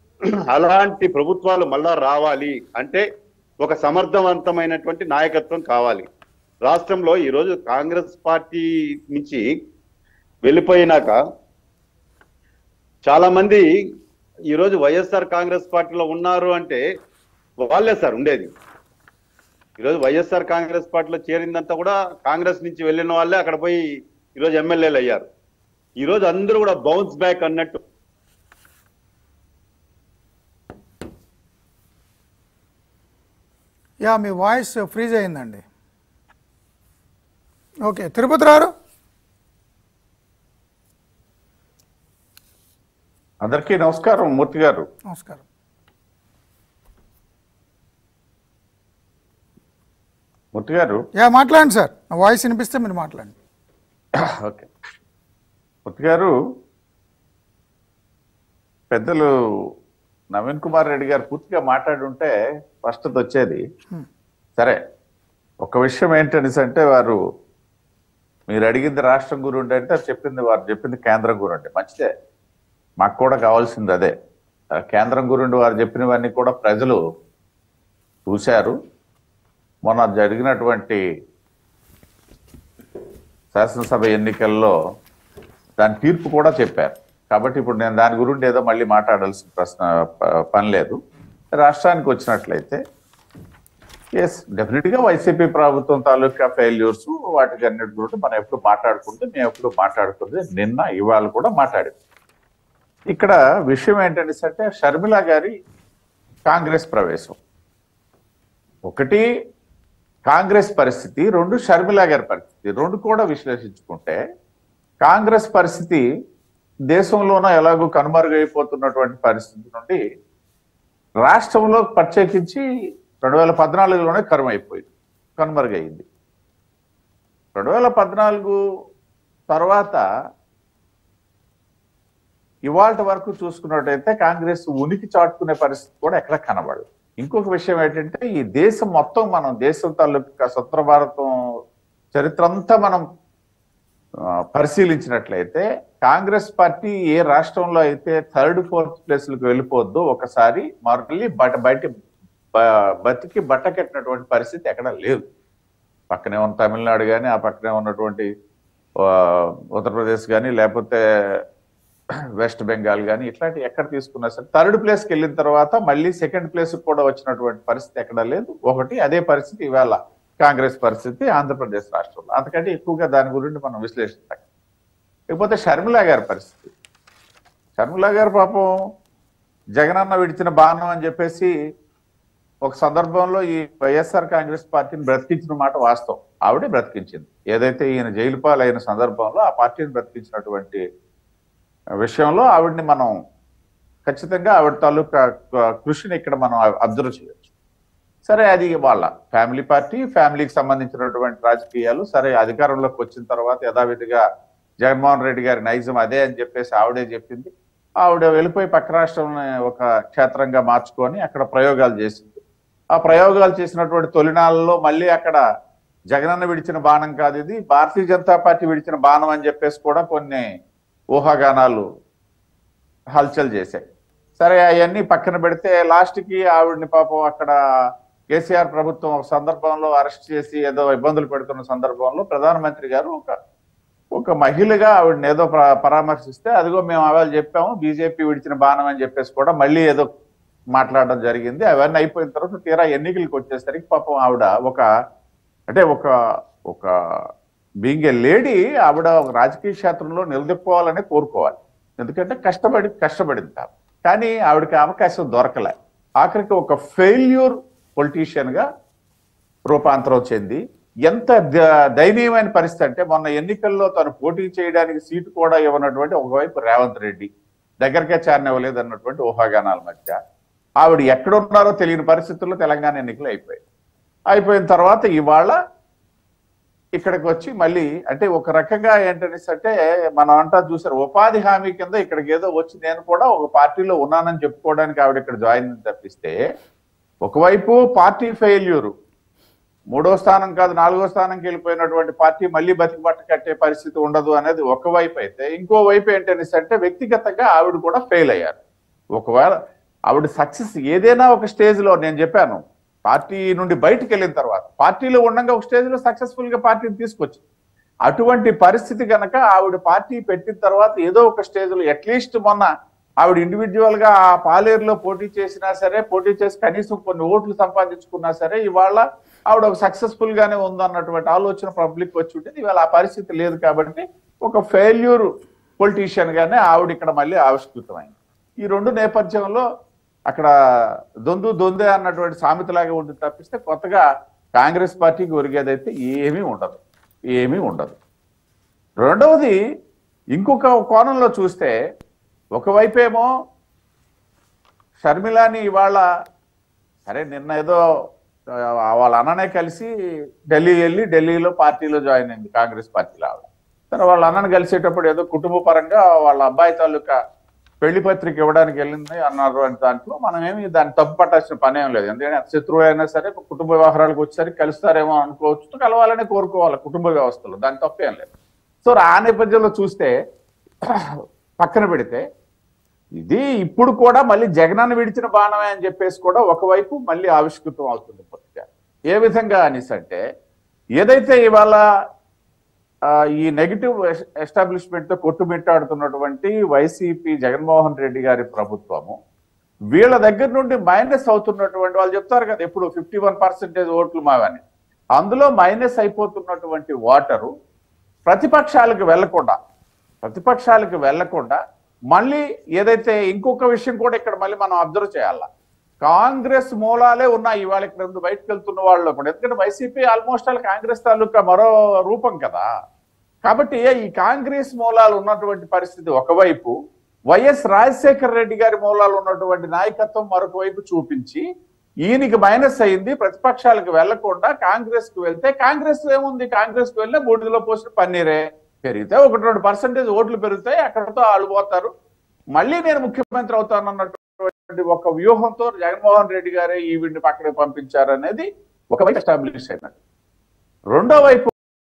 అలాంటి ప్రభుత్వాలు మళ్ళా రావాలి అంటే ఒక సమర్థవంతమైనటువంటి నాయకత్వం కావాలి రాష్ట్రంలో ఈరోజు కాంగ్రెస్ పార్టీ నుంచి వెళ్ళిపోయినాక చాలా మంది ఈరోజు వైఎస్ఆర్ కాంగ్రెస్ పార్టీలో ఉన్నారు అంటే వాళ్ళే సార్ ఉండేది ఈరోజు వైఎస్ఆర్ కాంగ్రెస్ పార్టీలో చేరిందంతా కూడా కాంగ్రెస్ నుంచి వెళ్ళిన వాళ్ళే అక్కడ పోయి ఈరోజు ఎమ్మెల్యేలు అయ్యారు ఈరోజు అందరూ కూడా బౌన్స్ బ్యాక్ అన్నట్టు యా మీ వాయిస్ ఫ్రీజ్ అయిందండి ఓకే తిరుపతి రారు అందరికీ నమస్కారం మూర్తి గారు నమస్కారం ముట్టు గారు యా మాట్లాడండి సార్ నా వాయిస్ వినిపిస్తే మీరు మాట్లాడండి ఓకే ముట్టు గారు పెద్దలు నవీన్ కుమార్ రెడ్డి గారు పూర్తిగా మాట్లాడుంటే స్పష్టత వచ్చేది సరే ఒక విషయం ఏంటనేసి అంటే వారు మీరు అడిగింది రాష్ట్రం గురుండి అంటే అది చెప్పింది వారు చెప్పింది కేంద్రం గురుండి మంచిదే మాకు కూడా కావాల్సింది అదే ఆ కేంద్రం గురుండి వారు చెప్పినవన్నీ కూడా ప్రజలు చూశారు మొన్న జరిగినటువంటి శాసనసభ ఎన్నికల్లో దాని తీర్పు కూడా చెప్పారు కాబట్టి ఇప్పుడు నేను దాని గురించి ఏదో మళ్ళీ మాట్లాడాల్సిన ప్రశ్న ప- పని లేదు రాష్ట్రానికి వచ్చినట్లయితే ఎస్ డెఫినెట్ గా వైసీపీ ప్రభుత్వం తాలూకా ఫెయిల్యూర్స్ వాటికి అన్నిటి గురించి మనం ఎప్పుడు మాట్లాడుకుంటే మేము ఎప్పుడు మాట్లాడుకుంటే నిన్న ఇవాళ కూడా మాట్లాడింది ఇక్కడ విషయం ఏంటంటే అంటే షర్మిల గారి కాంగ్రెస్ ప్రవేశం ఒకటి కాంగ్రెస్ పరిస్థితి రెండు షర్మిల గారి పరిస్థితి రెండు కూడా విశ్లేషించుకుంటే కాంగ్రెస్ పరిస్థితి దేశంలోనూ ఎలాగో కనుమరుగైపోతున్నటువంటి పరిస్థితి నుండి రాష్ట్రంలో ప్రత్యేకించి రెండు వేల పద్నాలుగులోనే కరుమైపోయింది కనుమరుగైంది రెండు వేల పద్నాలుగు తర్వాత ఇవాళ వరకు చూసుకున్నట్టయితే కాంగ్రెస్ ఉనికి చాటుకునే పరిస్థితి కూడా ఎక్కడ కనబడదు ఇంకొక విషయం ఏంటంటే ఈ దేశం మొత్తం మనం దేశం తాలూకా స్వతంత్ర భారతం చరిత్ర అంతా మనం ఆ, పరిశీలించినట్లయితే కాంగ్రెస్ పార్టీ ఏ రాష్ట్రంలో అయితే థర్డ్ ఫోర్త్ ప్లేస్లకు వెళ్ళిపోద్దో ఒకసారి మళ్ళీ బట బయట బ- బతికి బట్ట కట్టినటువంటి పరిస్థితి ఎక్కడ లేదు పక్కనే ఉన్న తమిళనాడు కానీ ఆ పక్కనే ఉన్నటువంటి ఆ, ఉత్తరప్రదేశ్ కానీ లేకపోతే వెస్ట్ బెంగాల్ కానీ ఇట్లాంటి ఎక్కడ తీసుకున్నా సరే థర్డ్ ప్లేస్కి వెళ్ళిన తర్వాత మళ్ళీ సెకండ్ ప్లేస్ కూడా వచ్చినటువంటి పరిస్థితి ఎక్కడ లేదు ఒకటి అదే పరిస్థితి ఇవాళ కాంగ్రెస్ పరిస్థితి ఆంధ్రప్రదేశ్ రాష్ట్రంలో అంతకంటే ఎక్కువగా దాని గురించి మనం విశ్లేషిస్తాం ఇకపోతే షర్మిల గారి పరిస్థితి షర్మిల గారు పాపం జగనన్న విడిచిన బాణం అని చెప్పేసి ఒక సందర్భంలో ఈ వైఎస్ఆర్ కాంగ్రెస్ పార్టీని బ్రతికించిన మాట వాస్తవం ఆవిడే బ్రతికించింది ఏదైతే ఈయన జైలు పాలైన సందర్భంలో ఆ పార్టీని బ్రతికించినటువంటి విషయంలో ఆవిడని మనం ఖచ్చితంగా ఆవిడ తాలూకా కృషిని ఇక్కడ మనం అబ్జర్వ్ చేయొచ్చు సరే అది వాళ్ళ ఫ్యామిలీ పార్టీ ఫ్యామిలీకి సంబంధించినటువంటి రాజకీయాలు సరే అధికారంలోకి వచ్చిన తర్వాత యథావిధిగా జగన్మోహన్ రెడ్డి గారి నైజం అదే అని చెప్పేసి ఆవిడే చెప్పింది ఆవిడ వెళ్ళిపోయి పక్క రాష్ట్రం ఒక క్షేత్రంగా మార్చుకొని అక్కడ ప్రయోగాలు చేసింది ఆ ప్రయోగాలు చేసినటువంటి తొలినాళ్ళలో మళ్ళీ అక్కడ జగనన్న విడిచిన బాణం కాదు ఇది భారతీయ జనతా పార్టీ విడిచిన బాణం అని చెప్పేసి కూడా కొన్ని ఊహాగానాలు హల్చల్ చేశాయి సరే అవన్నీ పక్కన పెడితే లాస్ట్ కి ఆవిడని పాపం అక్కడ కేసీఆర్ ప్రభుత్వం ఒక సందర్భంలో అరెస్ట్ చేసి ఏదో ఇబ్బందులు పెడుతున్న సందర్భంలో ప్రధానమంత్రి గారు ఒక ఒక మహిళగా ఆవిడని ఏదో పరా- పరామర్శిస్తే అదిగో మేము అవాళ చెప్పాము బీజేపీ విడిచిన బాణం అని చెప్పేసి కూడా మళ్ళీ ఏదో మాట్లాడడం జరిగింది అవన్నీ అయిపోయిన తర్వాత తీరా ఎన్నికలకు వచ్చేసరికి పాపం ఆవిడ ఒక అంటే ఒక ఒక బీయింగ్ ఏ లేడీ ఆవిడ ఒక రాజకీయ క్షేత్రంలో నిలదొక్కోవాలని కోరుకోవాలి ఎందుకంటే కష్టపడి కష్టపడింది కాబట్టి కానీ ఆవిడకి అవకాశం దొరకలే ఆఖరికి ఒక ఫెయిల్యూర్ పొలిటీషియన్ గా రూపాంతరం చెంది ఎంత ద- దయనీయమైన పరిస్థితి అంటే మొన్న ఎన్నికల్లో తను పోటీ చేయడానికి సీటు కూడా ఇవ్వనటువంటి ఒకవైపు రేవంత్ రెడ్డి దగ్గరకే చేరనివ్వలేదు అన్నటువంటి ఊహాగానాల మధ్య ఆవిడ ఎక్కడున్నారో తెలియని పరిస్థితుల్లో తెలంగాణ ఎన్నికలు అయిపోయాయి అయిపోయిన తర్వాత ఇవాళ ఇక్కడికి వచ్చి మళ్ళీ అంటే ఒక రకంగా ఏంటనేసి అంటే మనం అంటా చూసారు ఉపాధి హామీ కింద ఇక్కడికి ఏదో వచ్చి నేను కూడా ఒక పార్టీలో ఉన్నానని చెప్పుకోవడానికి ఆవిడ ఇక్కడ జాయిన్ అయింది తప్పిస్తే ఒకవైపు పార్టీ ఫెయిల్యూరు మూడో స్థానం కాదు నాలుగో స్థానంకి వెళ్ళిపోయినటువంటి పార్టీ మళ్ళీ బతికి బట్ట కట్టే పరిస్థితి ఉండదు అనేది ఒకవైపు అయితే ఇంకో వైపు ఏంటనేసి అంటే వ్యక్తిగతంగా ఆవిడ కూడా ఫెయిల్ అయ్యారు ఒకవేళ ఆవిడ సక్సెస్ ఏదైనా ఒక స్టేజ్ లో నేను చెప్పాను పార్టీ నుండి బయటకు వెళ్ళిన తర్వాత పార్టీలో ఉండగా ఒక స్టేజ్ లో సక్సెస్ఫుల్ గా పార్టీని తీసుకొచ్చింది అటువంటి పరిస్థితి కనుక ఆవిడ పార్టీ పెట్టిన తర్వాత ఏదో ఒక స్టేజ్ లో అట్లీస్ట్ మొన్న ఆవిడ ఇండివిజువల్ గా ఆ పాలేరులో పోటీ చేసినా సరే పోటీ చేసి కనీసం కొన్ని ఓట్లు సంపాదించుకున్నా సరే ఇవాళ ఆవిడ ఒక సక్సెస్ఫుల్ గానే ఉందన్నటువంటి ఆలోచన పబ్లిక్ వచ్చి ఉంటుంది ఇవాళ ఆ పరిస్థితి లేదు కాబట్టి ఒక ఫెయిల్యూర్ పొలిటీషియన్ గానే ఆవిడ ఇక్కడ మళ్ళీ ఆవిష్కృతమైంది ఈ రెండు నేపథ్యంలో అక్కడ దొందు దొందే అన్నటువంటి సామెతలాగా ఉంటుంది తప్పిస్తే కొత్తగా కాంగ్రెస్ పార్టీకి ఒరిగేదైతే ఏమీ ఉండదు ఏమీ ఉండదు రెండవది ఇంకొక కోణంలో చూస్తే ఒకవైపేమో షర్మిలాని ఇవాళ సరే నిన్న ఏదో ఆ, వాళ్ళ అన్ననే కలిసి ఢిల్లీ వెళ్ళి ఢిల్లీలో పార్టీలో జాయిన్ అయింది కాంగ్రెస్ పార్టీలో ఆవిడ సరే వాళ్ళ అన్నను కలిసేటప్పుడు ఏదో కుటుంబ పరంగా వాళ్ళ అబ్బాయి తాలూకా పెళ్లి పత్రిక ఇవ్వడానికి వెళ్ళింది అన్నారు అని దాంట్లో మనం ఏమి దాన్ని తప్పు పట్టాల్సిన పని ఏం లేదు ఎందుకంటే శత్రువు అయినా సరే కుటుంబ వ్యవహారాలకు వచ్చేసరికి కలుస్తారేమో అనుకోవచ్చు కలవాలనే కోరుకోవాలి కుటుంబ వ్యవస్థలో దాని తప్పేం లేదు సో ఆ నేపథ్యంలో చూస్తే పక్కన పెడితే ఇది ఇప్పుడు కూడా మళ్ళీ జగనాన్ని విడిచిన బాణమే అని చెప్పేసి కూడా ఒకవైపు మళ్ళీ ఆవిష్కృతం అవుతుంది పత్రిక ఏ విధంగా అనేసి అంటే ఏదైతే ఇవాళ ఆ, ఈ నెగిటివ్ ఎస్టాబ్లిష్మెంట్ తో కొట్టుమిట్టాడుతున్నటువంటి వైసీపీ జగన్మోహన్ రెడ్డి గారి ప్రభుత్వము వీళ్ళ దగ్గర నుండి మైనస్ అవుతున్నటువంటి వాళ్ళు చెప్తారు కదా ఎప్పుడు ఫిఫ్టీ వన్ పర్సెంటేజ్ ఓట్లు మావని అందులో మైనస్ అయిపోతున్నటువంటి ఓటరు ప్రతిపక్షాలకు వెళ్లకుండా ప్రతిపక్షాలకు వెళ్లకుండా మళ్ళీ ఏదైతే ఇంకొక విషయం కూడా ఇక్కడ మళ్ళీ మనం అబ్జర్వ్ చేయాలా కాంగ్రెస్ మూలాలే ఉన్నాయి ఇవాళ ఇక్కడ నుండి బయటకు వెళ్తున్న వాళ్ళు కూడా ఎందుకంటే వైసీపీ ఆల్మోస్ట్ ఆల్ కాంగ్రెస్ తాలూకా మరో రూపం కదా కాబట్టి ఈ కాంగ్రెస్ మూలాలు ఉన్నటువంటి పరిస్థితి ఒకవైపు వైఎస్ రాజశేఖర రెడ్డి గారి మూలాలు ఉన్నటువంటి నాయకత్వం మరొక వైపు చూపించి ఈయనకి మైనస్ అయింది ప్రతిపక్షాలకు వెళ్లకుండా కాంగ్రెస్ కు వెళ్తే కాంగ్రెస్ ఏముంది కాంగ్రెస్ కు వెళ్ళినా బూడిదలో పోసిన పన్నీరే పెరిగితే ఒకటి రెండు పర్సెంటేజ్ ఓట్లు పెరుగుతాయి అక్కడతో వాళ్ళు పోతారు మళ్ళీ నేను ముఖ్యమంత్రి అవుతాను అన్నటువంటి ఒక వ్యూహంతో జగన్మోహన్ రెడ్డి గారే ఈ వీడిని పక్కన పంపించారనేది ఒకవైపు ఎస్టాబ్లిష్ అయినట్టు రెండో వైపు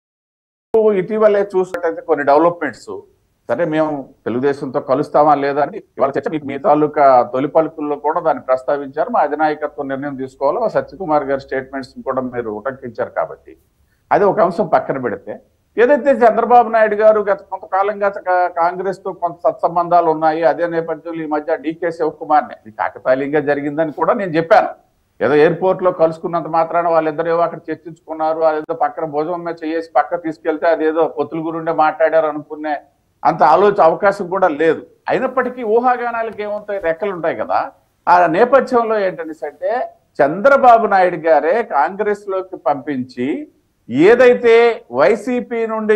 ఇటీవలే చూసినట్టయితే కొన్ని డెవలప్మెంట్స్ సరే మేము తెలుగుదేశంతో కలుస్తామా లేదా అని ఇవాళ చర్చ మీకు మీ తాలూకా తొలి పలుకుల్లో కూడా దాన్ని ప్రస్తావించారు మా అధినాయకత్వం నిర్ణయం తీసుకోవాలో సత్యకుమార్ గారి స్టేట్మెంట్స్ కూడా మీరు ఉటంకించారు కాబట్టి అది ఒక అంశం పక్కన పెడితే ఏదైతే చంద్రబాబు నాయుడు గారు గత కొంతకాలంగా కా- కాంగ్రెస్ తో కొంత సత్సంబంధాలు ఉన్నాయి అదే నేపథ్యంలో ఈ మధ్య డీకే శివకుమార్ని ఇది కాకతాళీయంగా జరిగిందని కూడా నేను చెప్పాను ఏదో ఎయిర్పోర్ట్ లో కలుసుకున్నంత మాత్రాన వాళ్ళిద్దరు ఏవో అక్కడ చర్చించుకున్నారు అదేదో పక్కన భోజనం మీద చేసి పక్క తీసుకెళ్తే అదేదో పొత్తుల గురుండే మాట్లాడారు అనుకునే అంత ఆలోచన అవకాశం కూడా లేదు అయినప్పటికీ ఊహాగానాలకు ఏముంటాయి రెక్కలు ఉంటాయి కదా ఆ నేపథ్యంలో ఏంటనేసి అంటే చంద్రబాబు నాయుడు గారే కాంగ్రెస్ లోకి పంపించి ఏదైతే వైసీపీ నుండి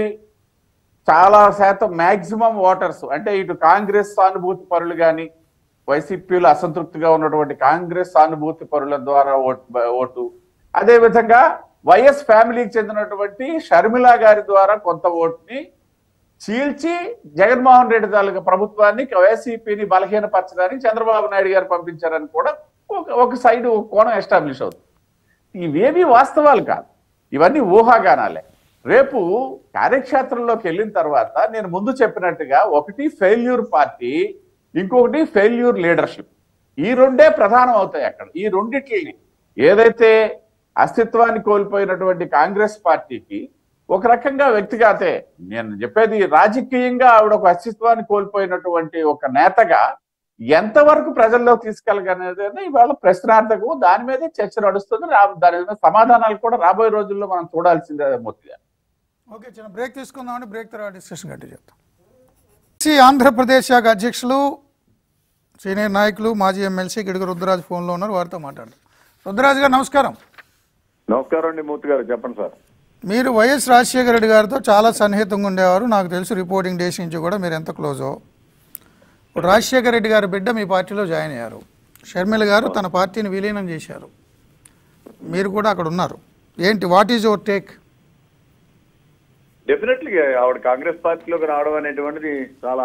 చాలా శాతం మాక్సిమం ఓటర్స్ అంటే ఇటు కాంగ్రెస్ సానుభూతి పరులు కానీ వైసీపీలో అసంతృప్తిగా ఉన్నటువంటి కాంగ్రెస్ సానుభూతి పరుల ద్వారా ఓటు ఓటు అదే విధంగా వైఎస్ ఫ్యామిలీకి చెందినటువంటి షర్మిల గారి ద్వారా కొంత ఓటుని చీల్చి జగన్మోహన్ రెడ్డి తాలూకా ప్రభుత్వాన్ని వైసీపీని బలహీనపరచడానికి చంద్రబాబు నాయుడు గారు పంపించారని కూడా ఒక ఒక సైడ్ ఒక కోణం ఎస్టాబ్లిష్ అవుతుంది ఇవేవి వాస్తవాలు కాదు ఇవన్నీ ఊహాగానాలే రేపు కార్యక్షేత్రంలోకి వెళ్ళిన తర్వాత నేను ముందు చెప్పినట్టుగా ఒకటి ఫెయిల్యూర్ పార్టీ ఇంకొకటి ఫెయిల్యూర్ లీడర్షిప్ ఈ రెండే ప్రధానం అవుతాయి అక్కడ ఈ రెండిటిని ఏదైతే అస్తిత్వాన్ని కోల్పోయినటువంటి కాంగ్రెస్ పార్టీకి ఒక రకంగా వ్యక్తిగతే నేను చెప్పేది రాజకీయంగా ఆవిడ ఒక అస్తిత్వాన్ని కోల్పోయినటువంటి ఒక నేతగా ఎంతవరకు ప్రజల్లో తీసుకెళ్ళగనేది ఇవాళ ప్రశ్నార్థకము దాని మీదే చర్చ నడుస్తుంది రా- దాని మీద సమాధానాలు కూడా రాబోయే రోజుల్లో మనం చూడాల్సిందే మూర్తి గారు ఓకే చిన్న బ్రేక్ తీసుకుందామండి బ్రేక్ తర్వాత డిస్కషన్ గట్టి చెప్తాం సి ఆంధ్రప్రదేశ్ శాఖ అధ్యక్షులు సీనియర్ నాయకులు మాజీ ఎమ్మెల్సీ గిడుగు రుద్రరాజు ఫోన్లో ఉన్నారు వారితో మాట్లాడదాం రుద్రరాజు గారు నమస్కారం నమస్కారం అండి మూర్తి గారు చెప్పండి సార్ మీరు వైఎస్ రాజశేఖర రెడ్డి గారితో చాలా సన్నిహితంగా ఉండేవారు నాకు తెలుసు రిపోర్టింగ్ డేస్ నుంచి కూడా మీరు ఎంత క్లోజో ఇప్పుడు రాజశేఖర రెడ్డి గారి బిడ్డ మీ పార్టీలో జాయిన్ అయ్యారు షర్మిల గారు తన పార్టీని విలీనం చేశారు మీరు కూడా అక్కడ ఉన్నారు ఏంటి what is your take definitely ఆవిడ కాంగ్రెస్ పార్టీలోకి రావడం అనేటువంటిది చాలా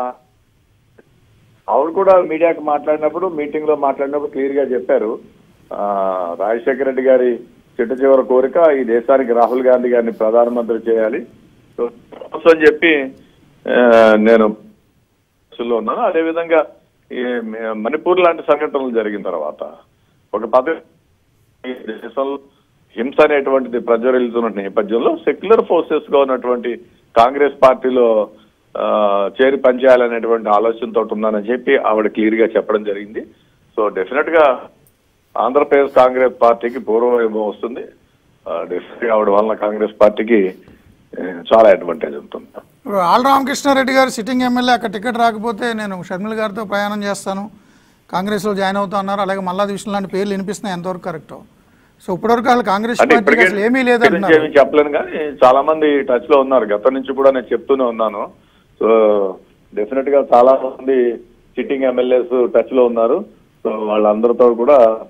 ఆవిడ కూడా మీడియాకి మాట్లాడినప్పుడు మీటింగ్ లో మాట్లాడినప్పుడు క్లియర్ గా చెప్పారు ఆ, రాజశేఖర రెడ్డి గారి చిట్ట చివరి కోరిక ఈ దేశానికి రాహుల్ గాంధీ గారిని ప్రధానమంత్రి చేయాలి సో, అని చెప్పి ఆ, నేను లో ఉన్నాను అదేవిధంగా ఈ మణిపూర్ లాంటి సంఘటనలు జరిగిన తర్వాత ఒక పదవి ఈ దేశంలో హింస అనేటువంటిది ప్రజ్వరిల్లుతున్న నేపథ్యంలో సెక్యులర్ ఫోర్సెస్ గా ఉన్నటువంటి కాంగ్రెస్ పార్టీలో ఆ, చేరి పనిచేయాలనేటువంటి ఆలోచనతో ఉన్నానని చెప్పి ఆవిడ క్లియర్ గా చెప్పడం జరిగింది సో డెఫినెట్ గా ఆంధ్రప్రదేశ్ కాంగ్రెస్ పార్టీకి పూర్వవైభవం వస్తుంది డెఫినెట్ గా ఆవిడ వలన కాంగ్రెస్ పార్టీకి ఏ, చాలా అడ్వాంటేజ్ ఉంటుంది ఇప్పుడు ఆల్ రామకృష్ణారెడ్డి గారు సిట్టింగ్ ఎమ్మెల్యే అక్కడ టికెట్ రాకపోతే నేను షర్మిల గారితో ప్రయాణం చేస్తాను కాంగ్రెస్లో జాయిన్ అవుతా అన్నారు అలాగే మల్లాది విష్ణు లాంటి పేర్లు వినిపిస్తున్నాయి ఎంతవరకు కరెక్ట్ సో ఇప్పటివరకు వాళ్ళు కాంగ్రెస్ అంటే పార్టీకి ఇప్పటికే అసలు ఏమీ గురించి లేదంటున్నారు ఏమీ చెప్పలేను కానీ చాలా మంది టచ్ లో ఉన్నారు గతం నుంచి కూడా నేను చెప్తూనే ఉన్నాను సో డెఫినెట్ గా చాలా మంది సిట్టింగ్ ఎమ్మెల్యేస్ టచ్ లో ఉన్నారు సో వాళ్ళందరితో కూడా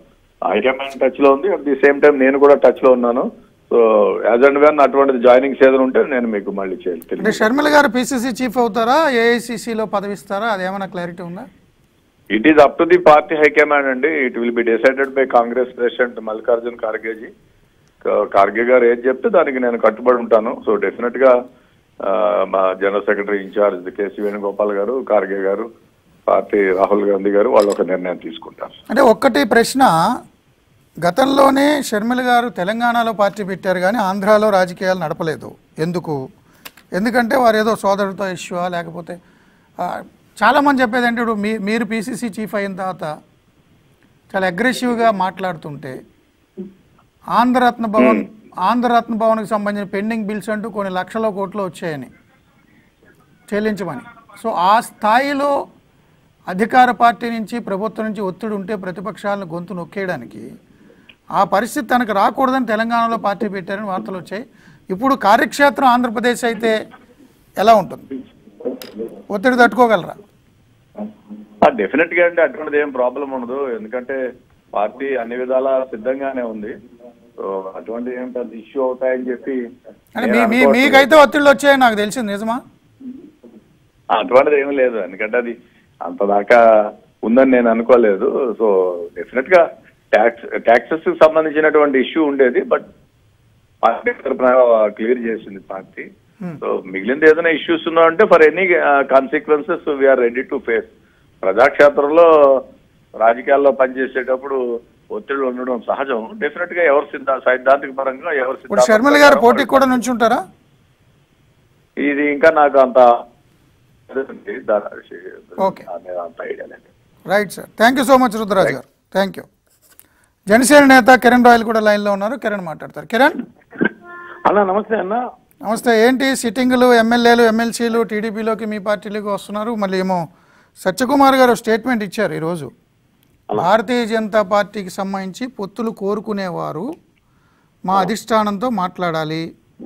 హైకమాండ్ టచ్ లో ఉంది అట్ ది సేమ్ టైం నేను కూడా టచ్ లో ఉన్నాను సో యాజ్ అండ్ వెన్ అటువంటిది జాయినింగ్ ఏదైనా ఉంటే నేను మీకు మళ్ళీ చేయాలి అంటే తెలియదు షర్మిల గారు పిసిసి చీఫ్ అవుతారా ఏఐసిసిలో పదవిస్తారా అదేమైనా క్లారిటీ ఉందా it is up to the party high command అండి it will be decided by Congress president Mallikarjun ఖార్గేజీ కా- ఖార్గే గారు ఏది చెప్తే దానికి నేను కట్టుబడి ఉంటాను సో డెఫినెట్ గా ఆ, మా general secretary in charge KC Venugopal గారు ఖార్గే గారు పార్టీ రాహుల్ గాంధీ గారు వాళ్ళు ఒక నిర్ణయం తీసుకుంటారు అంటే ఒక్కటి ప్రశ్న గతంలోనే షర్మిల గారు తెలంగాణలో పార్టీ పెట్టారు కానీ ఆంధ్రాలో రాజకీయాలు నడపలేదు ఎందుకు ఎందుకంటే వారు ఏదో సోదరుడితో ఇష్యూ లేకపోతే ఆ, చాలామంది చెప్పేది అంటే ఇప్పుడు మీ మీరు పీసీసీ చీఫ్ అయిన తర్వాత చాలా అగ్రెసివ్గా మాట్లాడుతుంటే ఆంధ్రరత్న భవన్ ఆంధ్రరత్న భవన్కి సంబంధించిన పెండింగ్ బిల్స్ అంటూ కొన్ని లక్షల కోట్లు వచ్చాయని చెల్లించమని సో ఆ స్థాయిలో అధికార పార్టీ నుంచి ప్రభుత్వం నుంచి ఒత్తిడి ఉంటే ప్రతిపక్షాలను గొంతు నొక్కేయడానికి ఆ పరిస్థితి తనకు రాకూడదని తెలంగాణలో పార్టీ పెట్టారని వార్తలు వచ్చాయి ఇప్పుడు కార్యక్షేత్రం ఆంధ్రప్రదేశ్ అయితే ఎలా ఉంటుంది ఒత్తిడి తట్టుకోగలరా డెఫినెట్ గా అంటే అటువంటిది ఏం ప్రాబ్లం ఉండదు ఎందుకంటే పార్టీ అన్ని విధాల సిద్ధంగానే ఉంది సో అటువంటి ఏం పెద్ద ఇష్యూ అవుతాయని చెప్పి అంటే నేను మీ మీ అనుకోవట్లేదు. మీకైతే ఒత్తిళ్ళు వచ్చాయని నాకు తెలిసింది నిజమా అటువంటిది ఏమీ లేదు ఎందుకంటే అది అంత దాకా ఉందని నేను అనుకోలేదు సో డెఫినెట్ గా ట్యాక్స్ ట్యాక్సెస్ కి సంబంధించినటువంటి ఇష్యూ ఉండేది బట్ పార్టీ తరఫున క్లియర్ చేసింది పార్టీ సో మిగిలింది ఏదైనా ఇష్యూస్ ఉన్నా అంటే for any consequences we're ready to face ప్రజాక్షేత్రంలో రాజకీయాల్లో పనిచేసేటప్పుడు ఒత్తిడి ఉండడం సహజం డెఫినెట్ గా ఎవరు సిద్ధ సైద్ధాంతిక పరంగా ఎవరు ఇప్పుడు సిద్ధాంతం షర్మిల గారు ప్రకారం పోటీకి కూడా నుంచుంటారా ఇది ఇంకా నాకు అంత దా- Okay. దాని మీద అంత ఐడియా లేదు right sir thank you so much Rudraraju గారు థ్యాంక్ యూ జనసేన నేత కిరణ్ రాయల్ కూడా లైన్లో ఉన్నారు కిరణ్ మాట్లాడతారు కిరణ్ అన్న నమస్తే అన్న నమస్తే ఏంటి సిట్టింగ్లు ఎమ్మెల్యేలు ఎమ్మెల్సీలు టీడీపీలోకి మీ పార్టీలోకి వస్తున్నారు మళ్ళీ ఏమో సత్యకుమార్ గారు స్టేట్మెంట్ ఇచ్చారు ఈరోజు భారతీయ జనతా పార్టీకి సంబంధించి పొత్తులు కోరుకునేవారు మా అధిష్టానంతో మాట్లాడాలి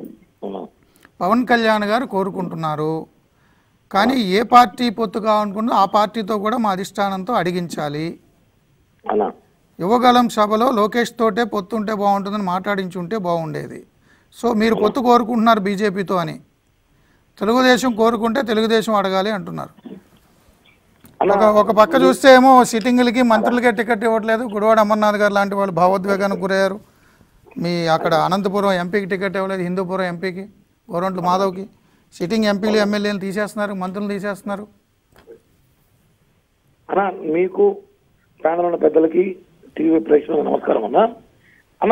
పవన్ కళ్యాణ్ గారు కోరుకుంటున్నారు కానీ ఏ పార్టీ పొత్తు కావాలనుకున్నా ఆ పార్టీతో కూడా మా అధిష్టానంతో అడిగించాలి అన్న యువగలం సభలో లోకేష్ తోటే పొత్తు ఉంటే బాగుంటుందని మాట్లాడించి ఉంటే బాగుండేది సో మీరు పొత్తు కోరుకుంటున్నారు బీజేపీతో అని తెలుగుదేశం కోరుకుంటే తెలుగుదేశం అడగాలి అంటున్నారు ఒక ఒక పక్క చూస్తే ఏమో సిట్టింగులకి మంత్రులకే టికెట్ ఇవ్వట్లేదు గుడివాడ అమర్నాథ్ గారు లాంటి వాళ్ళు భావోద్వేగానికి గురయ్యారు మీ అక్కడ అనంతపురం ఎంపీకి టికెట్ ఇవ్వలేదు హిందూపురం ఎంపీకి గోరంట్ల మాధవ్కి సిట్టింగ్ ఎంపీలు ఎమ్మెల్యేలు తీసేస్తున్నారు మంత్రులు తీసేస్తున్నారు అన్న మీకు ప్యానల్ ఉన్న పెద్దలకి టీవీ ప్రేక్షకులకు నమస్కారం అన్న అన్న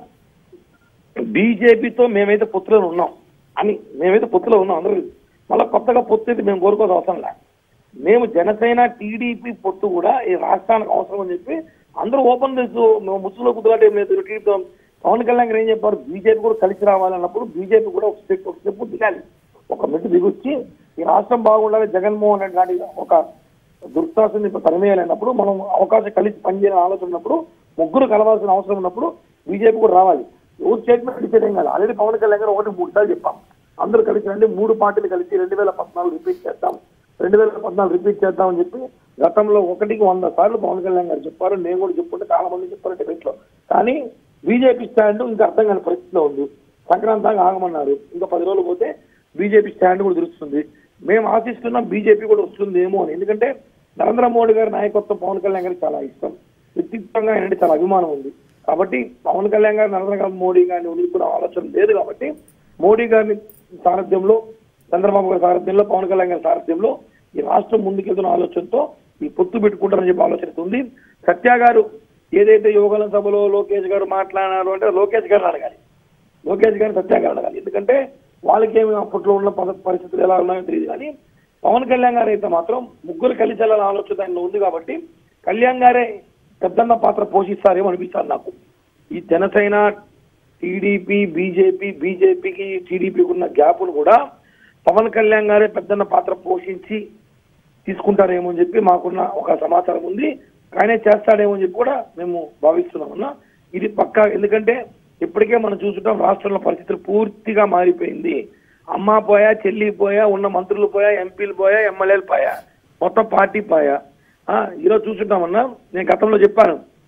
బీజేపీతో మేమైతే పొత్తులో ఉన్నాం అని మేమైతే పొత్తులో ఉన్నాం అందరూ మళ్ళీ కొత్తగా పొత్తు అయితే మేము కోరుకోవాల్సిన అవసరం లే మేము జనసేన టీడీపీ పొత్తు కూడా ఈ రాష్ట్రానికి అవసరం అని చెప్పి అందరూ ఓపెన్ తెలుసు మేము ముసుగులో కుదరటం ఏం లేదు టీడీపీ పవన్ కళ్యాణ్ గారు ఏం చెప్పారు బీజేపీ కూడా కలిసి రావాలన్నప్పుడు బీజేపీ కూడా ఒక స్టెప్ ఒక స్టెప్ దిగాలి ఒక మెట్టు దిగొచ్చి ఈ రాష్ట్రం బాగుండాలి జగన్మోహన్ రెడ్డి గారి ఒక దుర్శాసన తరిమేయాలన్నప్పుడు మనం అవకాశం కలిసి పనిచేయాలని ఆలోచన ఉన్నప్పుడు ముగ్గురు కలవాల్సిన అవసరం ఉన్నప్పుడు బీజేపీ కూడా రావాలి ఎవరు స్టేట్మెంట్ డిసైడ్ ఏం కాదు ఆల్రెడీ పవన్ కళ్యాణ్ గారు ఒకటి మూడు సార్లు చెప్పాం అందరూ కలిసి రండి మూడు పార్టీలు కలిసి రెండు వేల పద్నాలుగు రిపీట్ చేద్దాం రెండు వేల పద్నాలుగు రిపీట్ చేద్దాం అని చెప్పి గతంలో ఒకటికి వంద సార్లు పవన్ కళ్యాణ్ గారు చెప్పారు నేను కూడా చెప్పుకుంటే చాలా మంది చెప్పారు డిబేట్ లో కానీ బీజేపీ స్టాండ్ ఇంకా అర్థం కాని పరిస్థితిలో ఉంది సంక్రాంతి దాకా ఆగమన్నారు ఇంకా పది రోజులు పోతే బీజేపీ స్టాండ్ కూడా తెలుస్తుంది మేము ఆశిస్తున్నాం బీజేపీ కూడా వస్తుంది ఏమో అని ఎందుకంటే నరేంద్ర మోడీ గారి నాయకత్వం పవన్ కళ్యాణ్ గారికి చాలా ఇష్టం వ్యక్తిగతంగా ఆయన చాలా అభిమానం ఉంది కాబట్టి పవన్ కళ్యాణ్ గారు నరేంద్ర గారు మోడీ గారిని ఉనికి ఆలోచన లేదు కాబట్టి మోడీ గారిని సారథ్యంలో చంద్రబాబు గారి సారథ్యంలో పవన్ కళ్యాణ్ గారి సారథ్యంలో ఈ రాష్ట్రం ముందుకెళ్తున్న ఆలోచనతో ఈ పొత్తు పెట్టుకుంటారని చెప్పి ఆలోచన ఉంది సత్య గారు ఏదైతే యువగలం సభలో లోకేష్ గారు మాట్లాడినారు అంటే లోకేష్ గారిని అడగాలి లోకేష్ గారిని సత్య గారు అడగాలి ఎందుకంటే వాళ్ళకేమి అప్పట్లో ఉన్న పద- పరిస్థితులు ఎలా ఉన్నాయో తెలియదు కానీ పవన్ కళ్యాణ్ గారు అయితే మాత్రం ముగ్గురు కలిసి వెళ్ళాలని ఆలోచన ఆయనలో ఉంది కాబట్టి కళ్యాణ్ గారే పెద్దన్న పాత్ర పోషిస్తారేమో అనిపిస్తారు నాకు ఈ జనసేన టీడీపీ బీజేపీ బీజేపీకి టీడీపీకి ఉన్న గ్యాప్ను కూడా పవన్ కళ్యాణ్ గారే పెద్దన్న పాత్ర పోషించి తీసుకుంటారేమో అని చెప్పి మాకున్న ఒక సమాచారం ఉంది ఆయనే చేస్తాడేమో అని చెప్పి కూడా మేము భావిస్తున్నాం అన్న ఇది పక్కా ఎందుకంటే ఇప్పటికే మనం చూసుకుంటాం రాష్ట్రంలో పరిస్థితులు పూర్తిగా మారిపోయింది అమ్మ పోయా చెల్లి పోయా ఉన్న మంత్రులు పోయా ఎంపీలు పోయా ఎమ్మెల్యేలు పోయా మొత్తం పార్టీ పోయా ఆ, ఈరోజు చూసుకుంటామన్నా నేను గతంలో చెప్పాను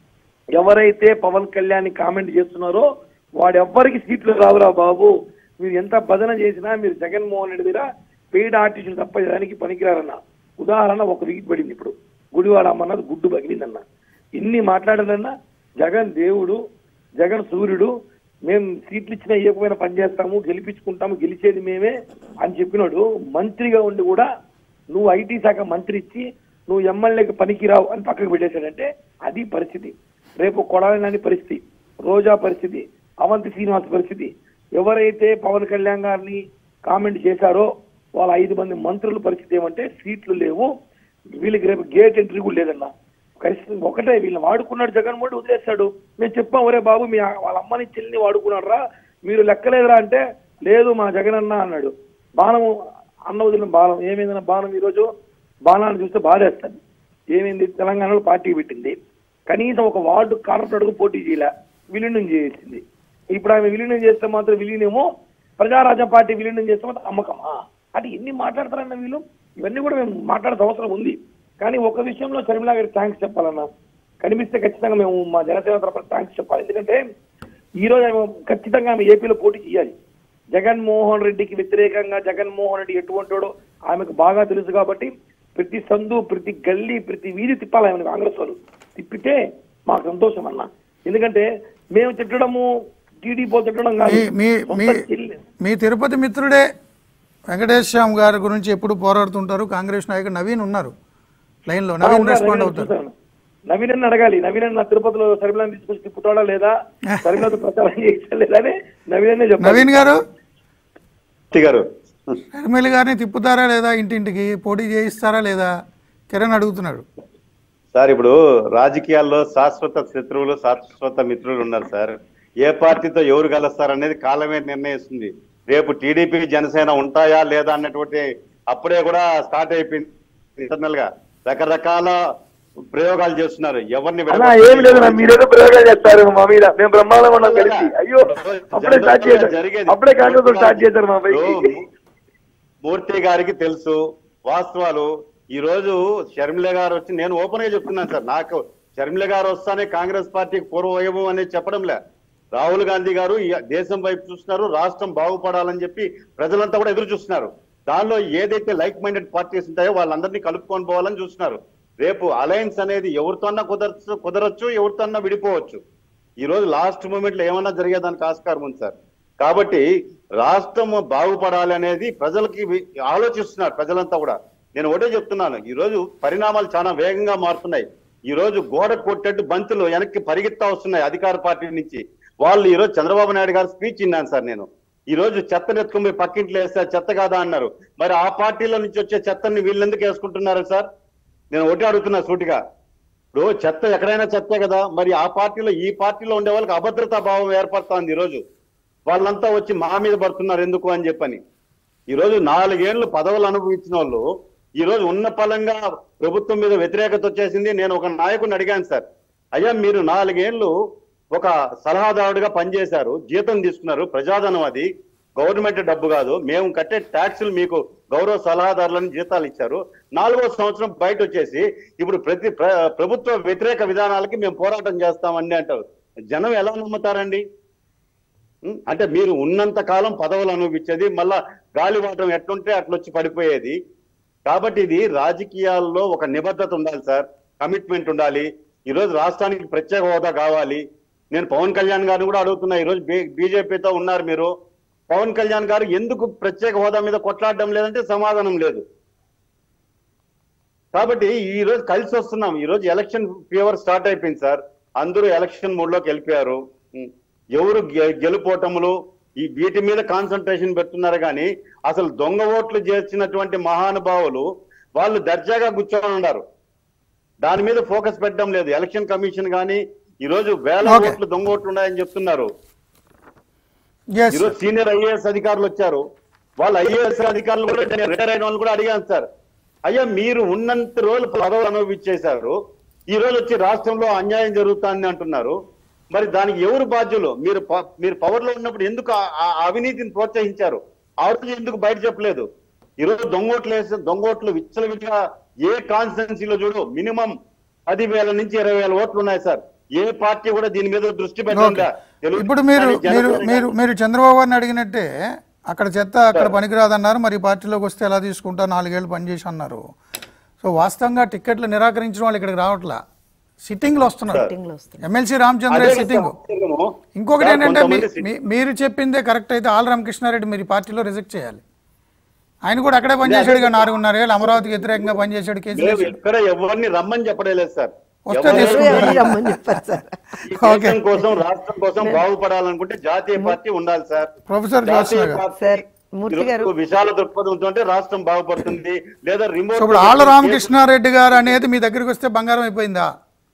ఎవరైతే పవన్ కళ్యాణ్ కామెంట్ చేస్తున్నారో వాడెవ్వరికి సీట్లు రావురా బాబు మీరు ఎంత భజన చేసినా మీరు జగన్మోహన్ రెడ్డి దగ్గర పెయిడ్ ఆర్టిస్టులు తప్ప దానికి పనికిరారన్న ఉదాహరణ ఒక వీక్ పడింది ఇప్పుడు గుడివాడ అమ్మన్నది గుడ్డు పగిలిందన్న ఇన్ని మాట్లాడాలన్నా జగన్ దేవుడు జగన్ సూర్యుడు మేము సీట్లు ఇచ్చినా ఇవ్వకపోయినా పనిచేస్తాము గెలిపించుకుంటాము గెలిచేది మేమే అని చెప్పినాడు మంత్రిగా ఉండి కూడా నువ్వు ఐటీ శాఖ మంత్రి ఇచ్చి నువ్వు ఎమ్మెల్యేకి పనికిరావు అని పక్కకు పెట్టేశాడంటే అది పరిస్థితి రేపు కొడాలని పరిస్థితి రోజా పరిస్థితి అవంతి శ్రీనివాస్ పరిస్థితి ఎవరైతే పవన్ కళ్యాణ్ గారిని కామెంట్ చేశారో వాళ్ళ ఐదు మంది మంత్రుల పరిస్థితి ఏమంటే సీట్లు లేవు వీళ్ళకి రేపు గేట్ ఎంట్రీ కూడా లేదన్నా కనీసం ఒకటే వీళ్ళని వాడుకున్నాడు జగన్మోహన్ రెడ్డి వదిలేస్తాడు మేము చెప్పాం ఒరే బాబు మీ ఆ- వాళ్ళ అమ్మని చెల్లిని వాడుకున్నారా మీరు లెక్కలేదురా అంటే లేదు మా జగన్ అన్న అన్నాడు బాణము అన్న వదిలిన బాణం ఏమైందన్న బాణం ఈరోజు బాణాన్ని చూస్తే బాధేస్తుంది ఏమైంది తెలంగాణలో పార్టీ పెట్టింది కనీసం ఒక వార్డు కార్పొరేటర్కు పోటీ చేయలే విలీనం చేసింది ఇప్పుడు ఆమె విలీనం చేస్తే మాత్రం విలీనమో ప్రజారాజ్యం పార్టీ విలీనం చేస్తే మాత్రం అమ్మకమా అంటే ఎన్ని మాట్లాడతారన్న వీళ్ళు ఇవన్నీ కూడా మేము మాట్లాడాల్సిన అవసరం ఉంది కానీ ఒక విషయంలో షర్మిలా గారికి థ్యాంక్స్ చెప్పాలన్నా కనిపిస్తే ఖచ్చితంగా మేము మా జనసేన తరఫున థ్యాంక్స్ చెప్పాలి ఎందుకంటే ఈ రోజు ఆమె ఖచ్చితంగా ఆమె ఏపీలో పోటీ చేయాలి జగన్మోహన్ రెడ్డికి వ్యతిరేకంగా జగన్మోహన్ రెడ్డి ఎటువంటివాడో ఆమెకు బాగా తెలుసు కాబట్టి ప్రతి సందు ప్రతి గల్లీ ప్రతి వీధి తిప్పాలి ఆమెను కాంగ్రెస్ వాళ్ళు తిప్పితే మాకు సంతోషం అన్న ఎందుకంటే మేము తిట్టడము టీడీపీ తిట్టడం కాదు మీ మీ మీ సొంత చెల్లి- మీ తిరుపతి మిత్రుడే వెంకటేష్ శ్యామ్ గారి గురించి ఎప్పుడు పోరాడుతుంటారు కాంగ్రెస్ నాయకుడు నవీన్ ఉన్నారు లైన్లో నవీన్ ఉన్నారు, రెస్పాండ్ నవీన్ అవుతారు చూశాను. నవీన్ అన్న అడగాలి నవీన్ అన్న తిరుపతిలో సరిమిలాన్ని తీసుకొచ్చి తిప్పుతాడా లేదా సరిమిలతో ప్రచారం చేయించా లేదా అని నవీన్ అన్నే చెప్పాలి నవీన్ గారు మూర్తి గారు షర్మిల గారిని తిప్పుతారా లేదా ఇంటింటికి పోటీ చేయిస్తారా లేదా కిరణ్ అడుగుతున్నాడు సార్ ఇప్పుడు రాజకీయాల్లో శాశ్వత శత్రువులు శాశ్వత మిత్రులు ఉన్నారు సార్ ఏ పార్టీతో ఎవరు కలుస్తారు అనేది కాలమే నిర్ణయిస్తుంది రేపు టీడీపీ జనసేన ఉంటాయా లేదా అన్నటువంటి అప్పుడే కూడా స్టార్ట్ అయిపోయింది ఇంటర్నల్ గా రకరకాల ప్రయోగాలు చేస్తున్నారు ఎవరిని అలా ఏం లేదు నా మీరేదో ప్రయోగాలు చేస్తారు మా మీద మేము బ్రహ్మాండంగా ఉన్నాం కలిసి అయ్యో అప్పుడే స్టార్ట్ చేశారు జరిగేది. అప్పుడే కాంగ్రెస్ స్టార్ట్ చేశారు మా పైకి ఇప్పుడు మూర్తి గారికి తెలుసు వాస్తవాలు ఈ రోజు షర్మిల గారు వచ్చి నేను ఓపెన్ గా చెప్తున్నాను సార్ నాకు షర్మిల గారు వస్తానే కాంగ్రెస్ పార్టీకి పూర్వ వైభవం అనేది చెప్పడంలే రాహుల్ గాంధీ గారు ఈ దేశం వైపు చూస్తున్నారు రాష్ట్రం బాగుపడాలని చెప్పి ప్రజలంతా కూడా ఎదురు చూస్తున్నారు దానిలో ఏదైతే లైక్ మైండెడ్ పార్టీస్ ఉంటాయో వాళ్ళందరినీ కలుపుకొని పోవాలని చూస్తున్నారు రేపు అలయన్స్ అనేది ఎవరితో అన్నా కుదరచ్చు కుదరచ్చు ఎవరితో అన్నా విడిపోవచ్చు ఈ రోజు లాస్ట్ మూమెంట్ లో ఏమన్నా జరిగేదానికి ఆస్కారం ఉంది సార్ కాబట్టి రాష్ట్రం బాగుపడాలి అనేది ప్రజలకి వి- ఆలోచిస్తున్నారు ప్రజలంతా కూడా నేను ఒకటే చెప్తున్నాను ఈ రోజు పరిణామాలు చాలా వేగంగా మారుతున్నాయి ఈ రోజు గోడ కొట్టేట్టు బంతులు వెనక్కి పరిగెత్తా వస్తున్నాయి అధికార పార్టీ నుంచి వాళ్ళు ఈ రోజు చంద్రబాబు నాయుడు గారు స్పీచ్ విన్నాను సార్ నేను ఈ రోజు చెత్త ఎత్తుకుని పోయి పక్కింట్లో వేస్తే చెత్త కాదా అన్నారు మరి ఆ పార్టీలో నుంచి వచ్చే చెత్తని వీళ్ళు ఎందుకు వేసుకుంటున్నారు సార్ నేను ఒకటి అడుగుతున్నా సూటిగా ఇప్పుడు చెత్త ఎక్కడైనా చెత్తే కదా మరి ఆ పార్టీలో ఈ పార్టీలో ఉండే వాళ్ళకి అభద్రతా భావం ఏర్పడుతోంది ఈ రోజు వాళ్ళంతా వచ్చి మా మీద పడుతున్నారు ఎందుకు అని చెప్పని ఈ రోజు నాలుగేళ్లు పదవులు అనుభవించిన వాళ్ళు ఈ రోజు ఉన్న పలంగా ప్రభుత్వం మీద వ్యతిరేకత వచ్చేసింది నేను ఒక నాయకుడిని అడిగాను సార్ అయ్యా మీరు నాలుగేళ్లు ఒక సలహాదారుడిగా పనిచేశారు జీతం తీసుకున్నారు ప్రజాధనం అది గవర్నమెంట్ డబ్బు కాదు మేము కట్టే ట్యాక్సులు మీకు గౌరవ సలహాదారులను జీతాలు ఇచ్చారు నాలుగో సంవత్సరం బయట వచ్చేసి ఇప్పుడు ప్రతి ప్ర- ప్రభుత్వ వ్యతిరేక విధానాలకి మేము పోరాటం చేస్తామండి అంటారు జనం ఎలా నమ్ముతారండి ఉం? అంటే మీరు ఉన్నంత కాలం పదవులు అనుభవించేది మళ్ళా గాలివాటం ఎట్లుంటే అట్లొచ్చి పడిపోయేది కాబట్టి ఇది రాజకీయాల్లో ఒక నిబద్ధత ఉండాలి సార్ కమిట్మెంట్ ఉండాలి ఈ రోజు రాష్ట్రానికి ప్రత్యేక హోదా కావాలి నేను పవన్ కళ్యాణ్ గారిని కూడా అడుగుతున్నా ఈ రోజు బీజేపీతో ఉన్నారు మీరు పవన్ కళ్యాణ్ గారు ఎందుకు ప్రత్యేక హోదా మీద కొట్లాడడం లేదంటే సమాధానం లేదు కాబట్టి ఈ రోజు కలిసి వస్తున్నాం ఈ రోజు ఎలక్షన్ ఫీవర్ స్టార్ట్ అయిపోయింది సార్ అందరూ ఎలక్షన్ మూడ్ లోకి వెళ్ళిపోయారు ఉం. ఎవరు గె- గెలుపోటములు ఈ వీటి మీద కాన్సన్ట్రేషన్ పెడుతున్నారు కానీ అసలు దొంగ ఓట్లు చేసినటువంటి మహానుభావులు వాళ్ళు దర్జాగా కూర్చొని ఉన్నారు దాని మీద ఫోకస్ పెట్టడం లేదు ఎలక్షన్ కమిషన్ కానీ ఈ రోజు వేల Okay. ఓట్లు దొంగ ఓట్లు ఉన్నాయని చెప్తున్నారు ఎస్ ఈరోజు సీనియర్ ఐఏఎస్ అధికారులు వచ్చారు వాళ్ళు ఐఏఎస్ అధికారులు కూడా నేను రిటైర్ అయిన వాళ్ళు కూడా అడిగాను సార్ అయ్యా మీరు ఉన్నంత రోజులు పదవులు అనుభవించేశారు ఈ రోజు వచ్చి రాష్ట్రంలో అన్యాయం జరుగుతుంది అంటున్నారు మరి దానికి ఎవరు బాధ్యులు మీరు ప- మీరు పవర్ లో ఉన్నప్పుడు ఎందుకు ఆ- ఆ అవినీతిని ప్రోత్సహించారు ఆ రోజు ఎందుకు బయట చెప్పలేదు ఈ రోజు దొంగోట్లు వేసి దొంగోట్లు విచ్చలవిడిగా ఏ కాన్స్టిట్యున్సీలో చూడు మినిమం పది వేల నుంచి ఇరవై వేల ఓట్లు ఉన్నాయి సార్ ఏ పార్టీ కూడా దీని మీద దృష్టి పెట్టండి తెలుగు ఇప్పుడు మీరు కానీ మీరు జనసేన మీరు మీరు చంద్రబాబు గారిని అడిగినట్టే అక్కడ చెత్త అక్కడ పనికిరాదన్నారు మరి ఈ పార్టీలోకి వస్తే ఎలా తీసుకుంటా నాలుగేళ్ళు పనిచేసి అన్నారు సో వాస్తవంగా టిక్కెట్లు నిరాకరించిన వాళ్ళు ఇక్కడికి రావట్లా సిట్టింగ్లు వస్తున్నారు Sitting లో వస్తున్నారు. ఎమ్మెల్సీ రామచంద్ర అదే సిట్టింగ్ వాస్తవము. ఇంకొకటి సార్, ఏంటంటే మీ- కొంతమంది మీ- మీరు చెప్పిందే కరెక్ట్ అయితే ఆల్ రామకృష్ణారెడ్డి మీరు ఈ పార్టీలో రిజెక్ట్ చేయాలి ఆయన కూడా అక్కడే పనిచేశాడు ఇక నాలుగున్నర ఏళ్ళు అమరావతికి వ్యతిరేకంగా పనిచేశాడు కేసు మేము వేశాడు. ఎక్కడ ఎవరిని రమ్మని చెప్పడం లేదు సార్ వస్తే ఎవరు తీసుకుంటాం. ఎవరు రమ్మని చెప్పారు సార్ ఈ దేశం కోసం రాష్ట్రం కోసం బాగుపడాలనుకుంటే జాతీయ పార్టీ ఉండాలి సార్ ప్రొఫెసర్ జాతీయ జ్యోత్స్న గారు పార్టీ సార్, మూర్తి గారు. ఈరోజు విశాల దృక్పథంతో ఉంటే రాష్ట్రం బాగుపడుతుంది లేదా సో రిమోట్ ఇప్పుడు ఆళ్ళ రామకృష్ణారెడ్డి గారు అనేది మీ దగ్గరికి వస్తే బంగారం అయిపోయిందా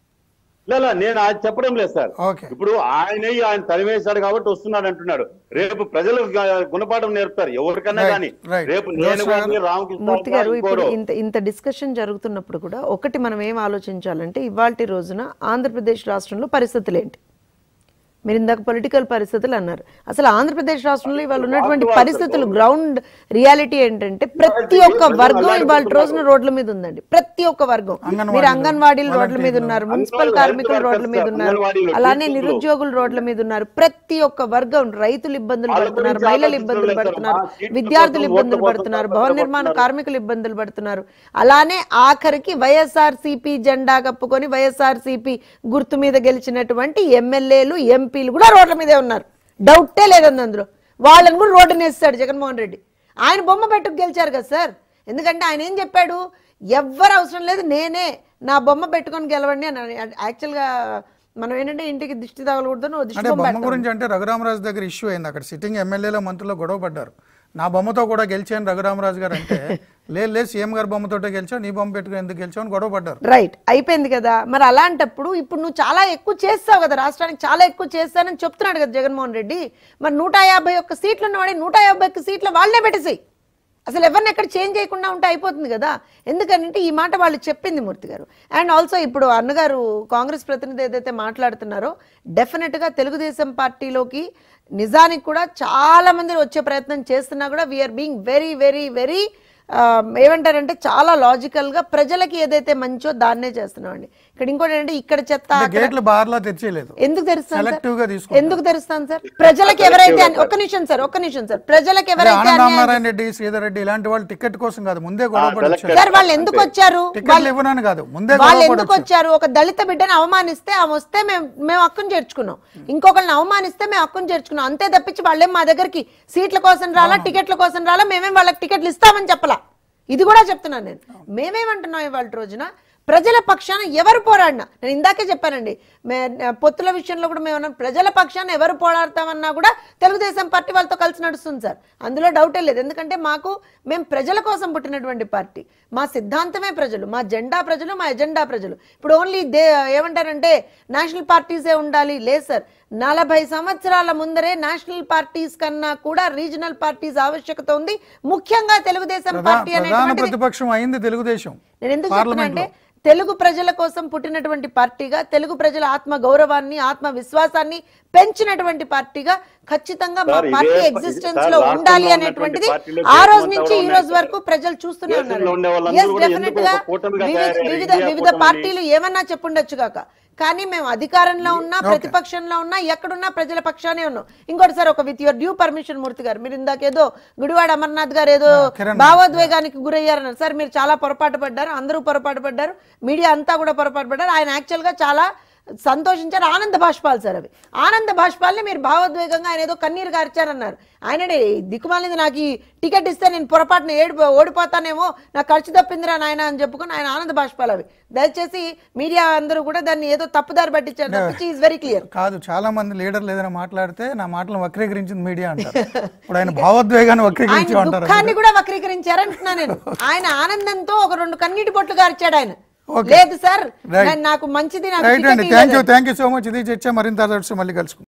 లేదా నేను అది చెప్పడం లేదు సార్ ఓకే. ఇప్పుడు ఆయన ఆయన తరివేశాడు కాబట్టి వస్తున్నాడు అంటున్నాడు రేపు ప్రజలు గ- గుణపాఠం నేర్పుతారు ఎవరికన్నా Right, కానీ right. రేపు నేను జోష్ గారు. కానీ రామకృష్ణ మూర్తి గారు ఇప్పుడు ఇంకోడు. ఇంత ఇంత డిస్కషన్ జరుగుతున్నప్పుడు కూడా ఒకటి మనం ఏం ఆలోచించాలంటే ఇవాల్టి రోజున ఆంధ్రప్రదేశ్ రాష్ట్రంలో పరిస్థితులు ఏంటి మీరు ఇందాక పొలిటికల్ పరిస్థితులు అన్నారు అసలు ఆంధ్రప్రదేశ్ రాష్ట్రంలో ఇవాళ ఉన్నటువంటి పరిస్థితులు గ్రౌండ్ రియాలిటీ ఏంటంటే ప్రతి ఒక్క వర్గం ఇవాళ రోజున రోడ్ల మీద ఉందండి ప్రతి ఒక్క వర్గం మీరు అంగన్వాడీలు రోడ్ల మీద ఉన్నారు మున్సిపల్ కార్మికులు రోడ్ల మీద ఉన్నారు అలానే నిరుద్యోగులు రోడ్ల మీద ఉన్నారు ప్రతి ఒక్క వర్గం రైతులు ఇబ్బందులు వాళ్ళ పడుతున్నారు గురించి మహిళలు ఆలోచించడం ఇబ్బందులు లేదు సార్. పడుతున్నారు మా సీట్ల విద్యార్థులు కోసం, ఇబ్బందులు ఓట్ల కోసం పడుతున్నారు తప్పకుండా భవన నిర్మాణ పడుతున్నారు. కార్మికులు ఇబ్బందులు పడుతున్నారు అలానే ఆఖరికి వైఎస్ఆర్ సిపి జెండా కప్పుకొని వైఎస్ఆర్ సిపి గుర్తు మీద గెలిచినటువంటి ఎమ్మెల్యేలు ఎంపీలు కూడా రోడ్ల మీదే ఉన్నారు డౌటే లేదండి అందులో వాళ్ళని కూడా రోడ్డు నేస్తాడు జగన్మోహన్ రెడ్డి ఆయన బొమ్మ పెట్టుకు గెలిచారు కదా సార్ ఎందుకంటే ఆయన ఏం చెప్పాడు ఎవ్వరు అవసరం లేదు నేనే నా బొమ్మ పెట్టుకొని గెలవండి అని యాక్చువల్గా మనం ఏంటంటే ఇంటికి దిష్టి తగలకూడదు నువ్వు దిష్టి అంటే బొమ్మ బొమ్మ పెడతావు. గురించి అంటే రఘురామరాజు దగ్గర ఇష్యూ అయింది అక్కడ సిట్టింగ్ ఎమ్మెల్యేలో మంత్రులు గొడవ పడ్డారు నా బొమ్మతో కూడా గెలిచాను రఘురామరాజు గారు అంటే లేదు లేదు సీఎం గారి బొమ్మతోటే గెలిచావు నీ బొమ్మ పెట్టుకుని ఎందుకు గెలిచావు అని గొడవ పడ్డారు రైట్ అయిపోయింది కదా మరి అలాంటప్పుడు ఇప్పుడు నువ్వు చాలా ఎక్కువ చేస్తావు కదా రాష్ట్రానికి చాలా ఎక్కువ చేస్తానని చెప్తున్నాడు కదా జగన్మోహన్ రెడ్డి మరి నూట యాభై ఒక్క సీట్లు ఉన్నవాడి నూట యాభై ఒక్క సీట్లు వాళ్ళనే పెట్టేసాయి అసలు ఎవరిని ఎక్కడ చేంజ్ చేయకుండా ఉంటే అయిపోతుంది కదా ఎందుకంటే ఈ మాట వాళ్ళు చెప్పింది మూర్తి గారు అండ్ ఆల్సో ఇప్పుడు అన్నగారు కాంగ్రెస్ ప్రతినిధి ఏదైతే మాట్లాడుతున్నారో డెఫినెట్గా తెలుగుదేశం పార్టీలోకి నిజానికి కూడా చాలా మంది వచ్చే ప్రయత్నం చేస్తున్నా కూడా we're being very very very ఏమంటారంటే చాలా లాజికల్ గా ప్రజలకి ఏదైతే మంచో దాన్నే చేస్తున్నామండి ఇక్కడ ఇంకోటి ఏంటంటే ఇక్కడ చెత్త అంటే అక్కడ- గేట్లు బార్లా తెరిచేయలేదు ఎందుకు తెరుస్తాను Selective గా సార్ తీసుకుంటారు. ఎందుకు తెరుస్తాను సార్ ప్రజలకు ఎవరైతే అన్- ఒక్క నిమిషం సార్ ఒక్క నిమిషం సార్ ప్రజలకు అదే ఎవరైతే ఆనంద అన్యాయం రామారాయణ రెడ్డి శ్రీధర్ రెడ్డి ఇలాంటి వాళ్ళు టికెట్ కోసం కాదు ముందే గొడవ పడి select వచ్చారు సార్ వాళ్ళు ఎందుకు వచ్చారు టికెట్లు ఇవ్వనని కాదు ముందే వాళ్ళు గొడవ పడి ఎందుకు వచ్చారు వచ్చారు ఒక దళిత బిడ్డని అవమానిస్తే ఆమె వస్తే మేము మేము హక్కును చేర్చుకున్నాం ఇంకొకరిని అవమానిస్తే మేము హక్కును చేర్చుకున్నాం అంతే తప్పించి వాళ్ళేం మా దగ్గరికి సీట్ల కోసం రాలా టికెట్ల కోసం రాలా మేమేం వాళ్ళకి టికెట్లు ఇస్తామని చెప్పలా ఇది కూడా చెప్తున్నాను నేను మేమేమంటున్నాం ఇవాళ రోజున ప్రజల పక్షాన ఎవరు పోరాడినా నేను ఇందాకే చెప్పానండి మే పొత్తుల విషయంలో కూడా మేము అన్నాం, ప్రజల పక్షాన ఎవరు పోరాడతామన్నా కూడా తెలుగుదేశం పార్టీ వాళ్ళతో కలిసి నడుస్తుంది సార్ అందులో డౌటే లేదు ఎందుకంటే మాకు మేము ప్రజల కోసం పుట్టినటువంటి పార్టీ మా సిద్ధాంతమే ప్రజలు మా జెండా ప్రజలు మా ఎజెండా ప్రజలు ఇప్పుడు ఓన్లీ దే ఏమంటారంటే నేషనల్ పార్టీసే ఉండాలి లేదు సార్ నలభై సంవత్సరాల ముందరే నేషనల్ పార్టీస్ కన్నా కూడా రీజనల్ పార్టీస్ ఆవశ్యకత ఉంది ముఖ్యంగా తెలుగుదేశం ప్రధా- పార్టీ ప్రధాన అనేటువంటిది ప్రతిపక్షం అయింది తెలుగుదేశం నేను ఎందుకు పార్లమెంట్ చెప్తున్నా అంటే తెలుగు ప్రజల కోసం పుట్టినటువంటి పార్టీగా తెలుగు ప్రజల ఆత్మ గౌరవాన్ని ఆత్మ విశ్వాసాన్ని పెంచినటువంటి పార్టీగా ఖచ్చితంగా మా సార్, ఇదే పార్టీ ప- ఎగ్జిస్టెన్స్ సార్, లో రాష్ట్రంలో ఉండాలి ఉన్నటువంటి అనేటువంటిది పార్టీలు ఆ రోజు దేశమంతా నుంచి ఈ ఉన్నాయి రోజు సార్. వరకు ప్రజలు చూస్తూనే దేశంలో ఉన్నారు ఉండే వాళ్ళందరూ Yes, కూడా definite ఎందుకు గా ఒక కూటమిగా వివిధ తయారయ్యారు? వివిధ ఇండియా వివిధ కూటమిని. పార్టీలు ఏమన్నా చెప్పుండొచ్చు కాక కానీ మేము అధికారంలో ఉన్నా ప్రతిపక్షంలో ఉన్నా ఎక్కడున్నా ప్రజల పక్షానే ఉన్నాం ఇంకోటి సార్ ఒక with your due permission Murthy గారు మీరు ఇందాక ఏదో గుడివాడ అమర్నాథ్ గారు ఏదో కిరణ్ భావోద్వేగానికి గురయ్యారన్నారు సార్ మీరు చాలా పొరపాటు పడ్డారు అందరూ పొరపాటు పడ్డారు మీడియా అంతా కూడా పొరపాటు పడ్డారు ఆయన యాక్చువల్గా చాలా సంతోషించారు ఆనంద బాష్పాలు సార్ అవి ఆనంద బాష్పాలని మీరు భావోద్వేగంగా ఆయన ఏదో కన్నీరు గార్చారన్నారు ఆయననే దిక్కుమాలింది నాకు ఈ టికెట్ ఇస్తే నేను పొరపాటున ఏడి ఓడిపోతానేమో నాకు ఖర్చు తప్పిందిరా నాయన అని చెప్పుకొని ఆయన ఆనంద బాష్పాలు అవి దయచేసి మీడియా అందరూ కూడా దాన్ని ఏదో తప్పుదారి పట్టించారు తప్పించి ఈజ్ వెరీ క్లియర్ కాదు చాలా మంది లీడర్లు ఏదైనా మాట్లాడితే నా మాటలను వక్రీకరించింది మీడియా అంటారు ఇప్పుడు ఆయన భావోద్వేగాన్ని వక్రీకరించి ఆయన అంటారు దుఃఖాన్ని కూడా వక్రీకరించారంటున్నా నేను ఆయన ఆనందంతో ఒక రెండు కన్నీటి బొట్లు గార్చాడు ఆయన లేదు సార్ Right. నేను- నాకు మంచిది నాకు రైట్ టికెట్ అండి ఇవ్వలేదు. Thank you thank you so much ఇది చర్చ మరింత ఆదర్శం మళ్ళీ కలుసుకుందాం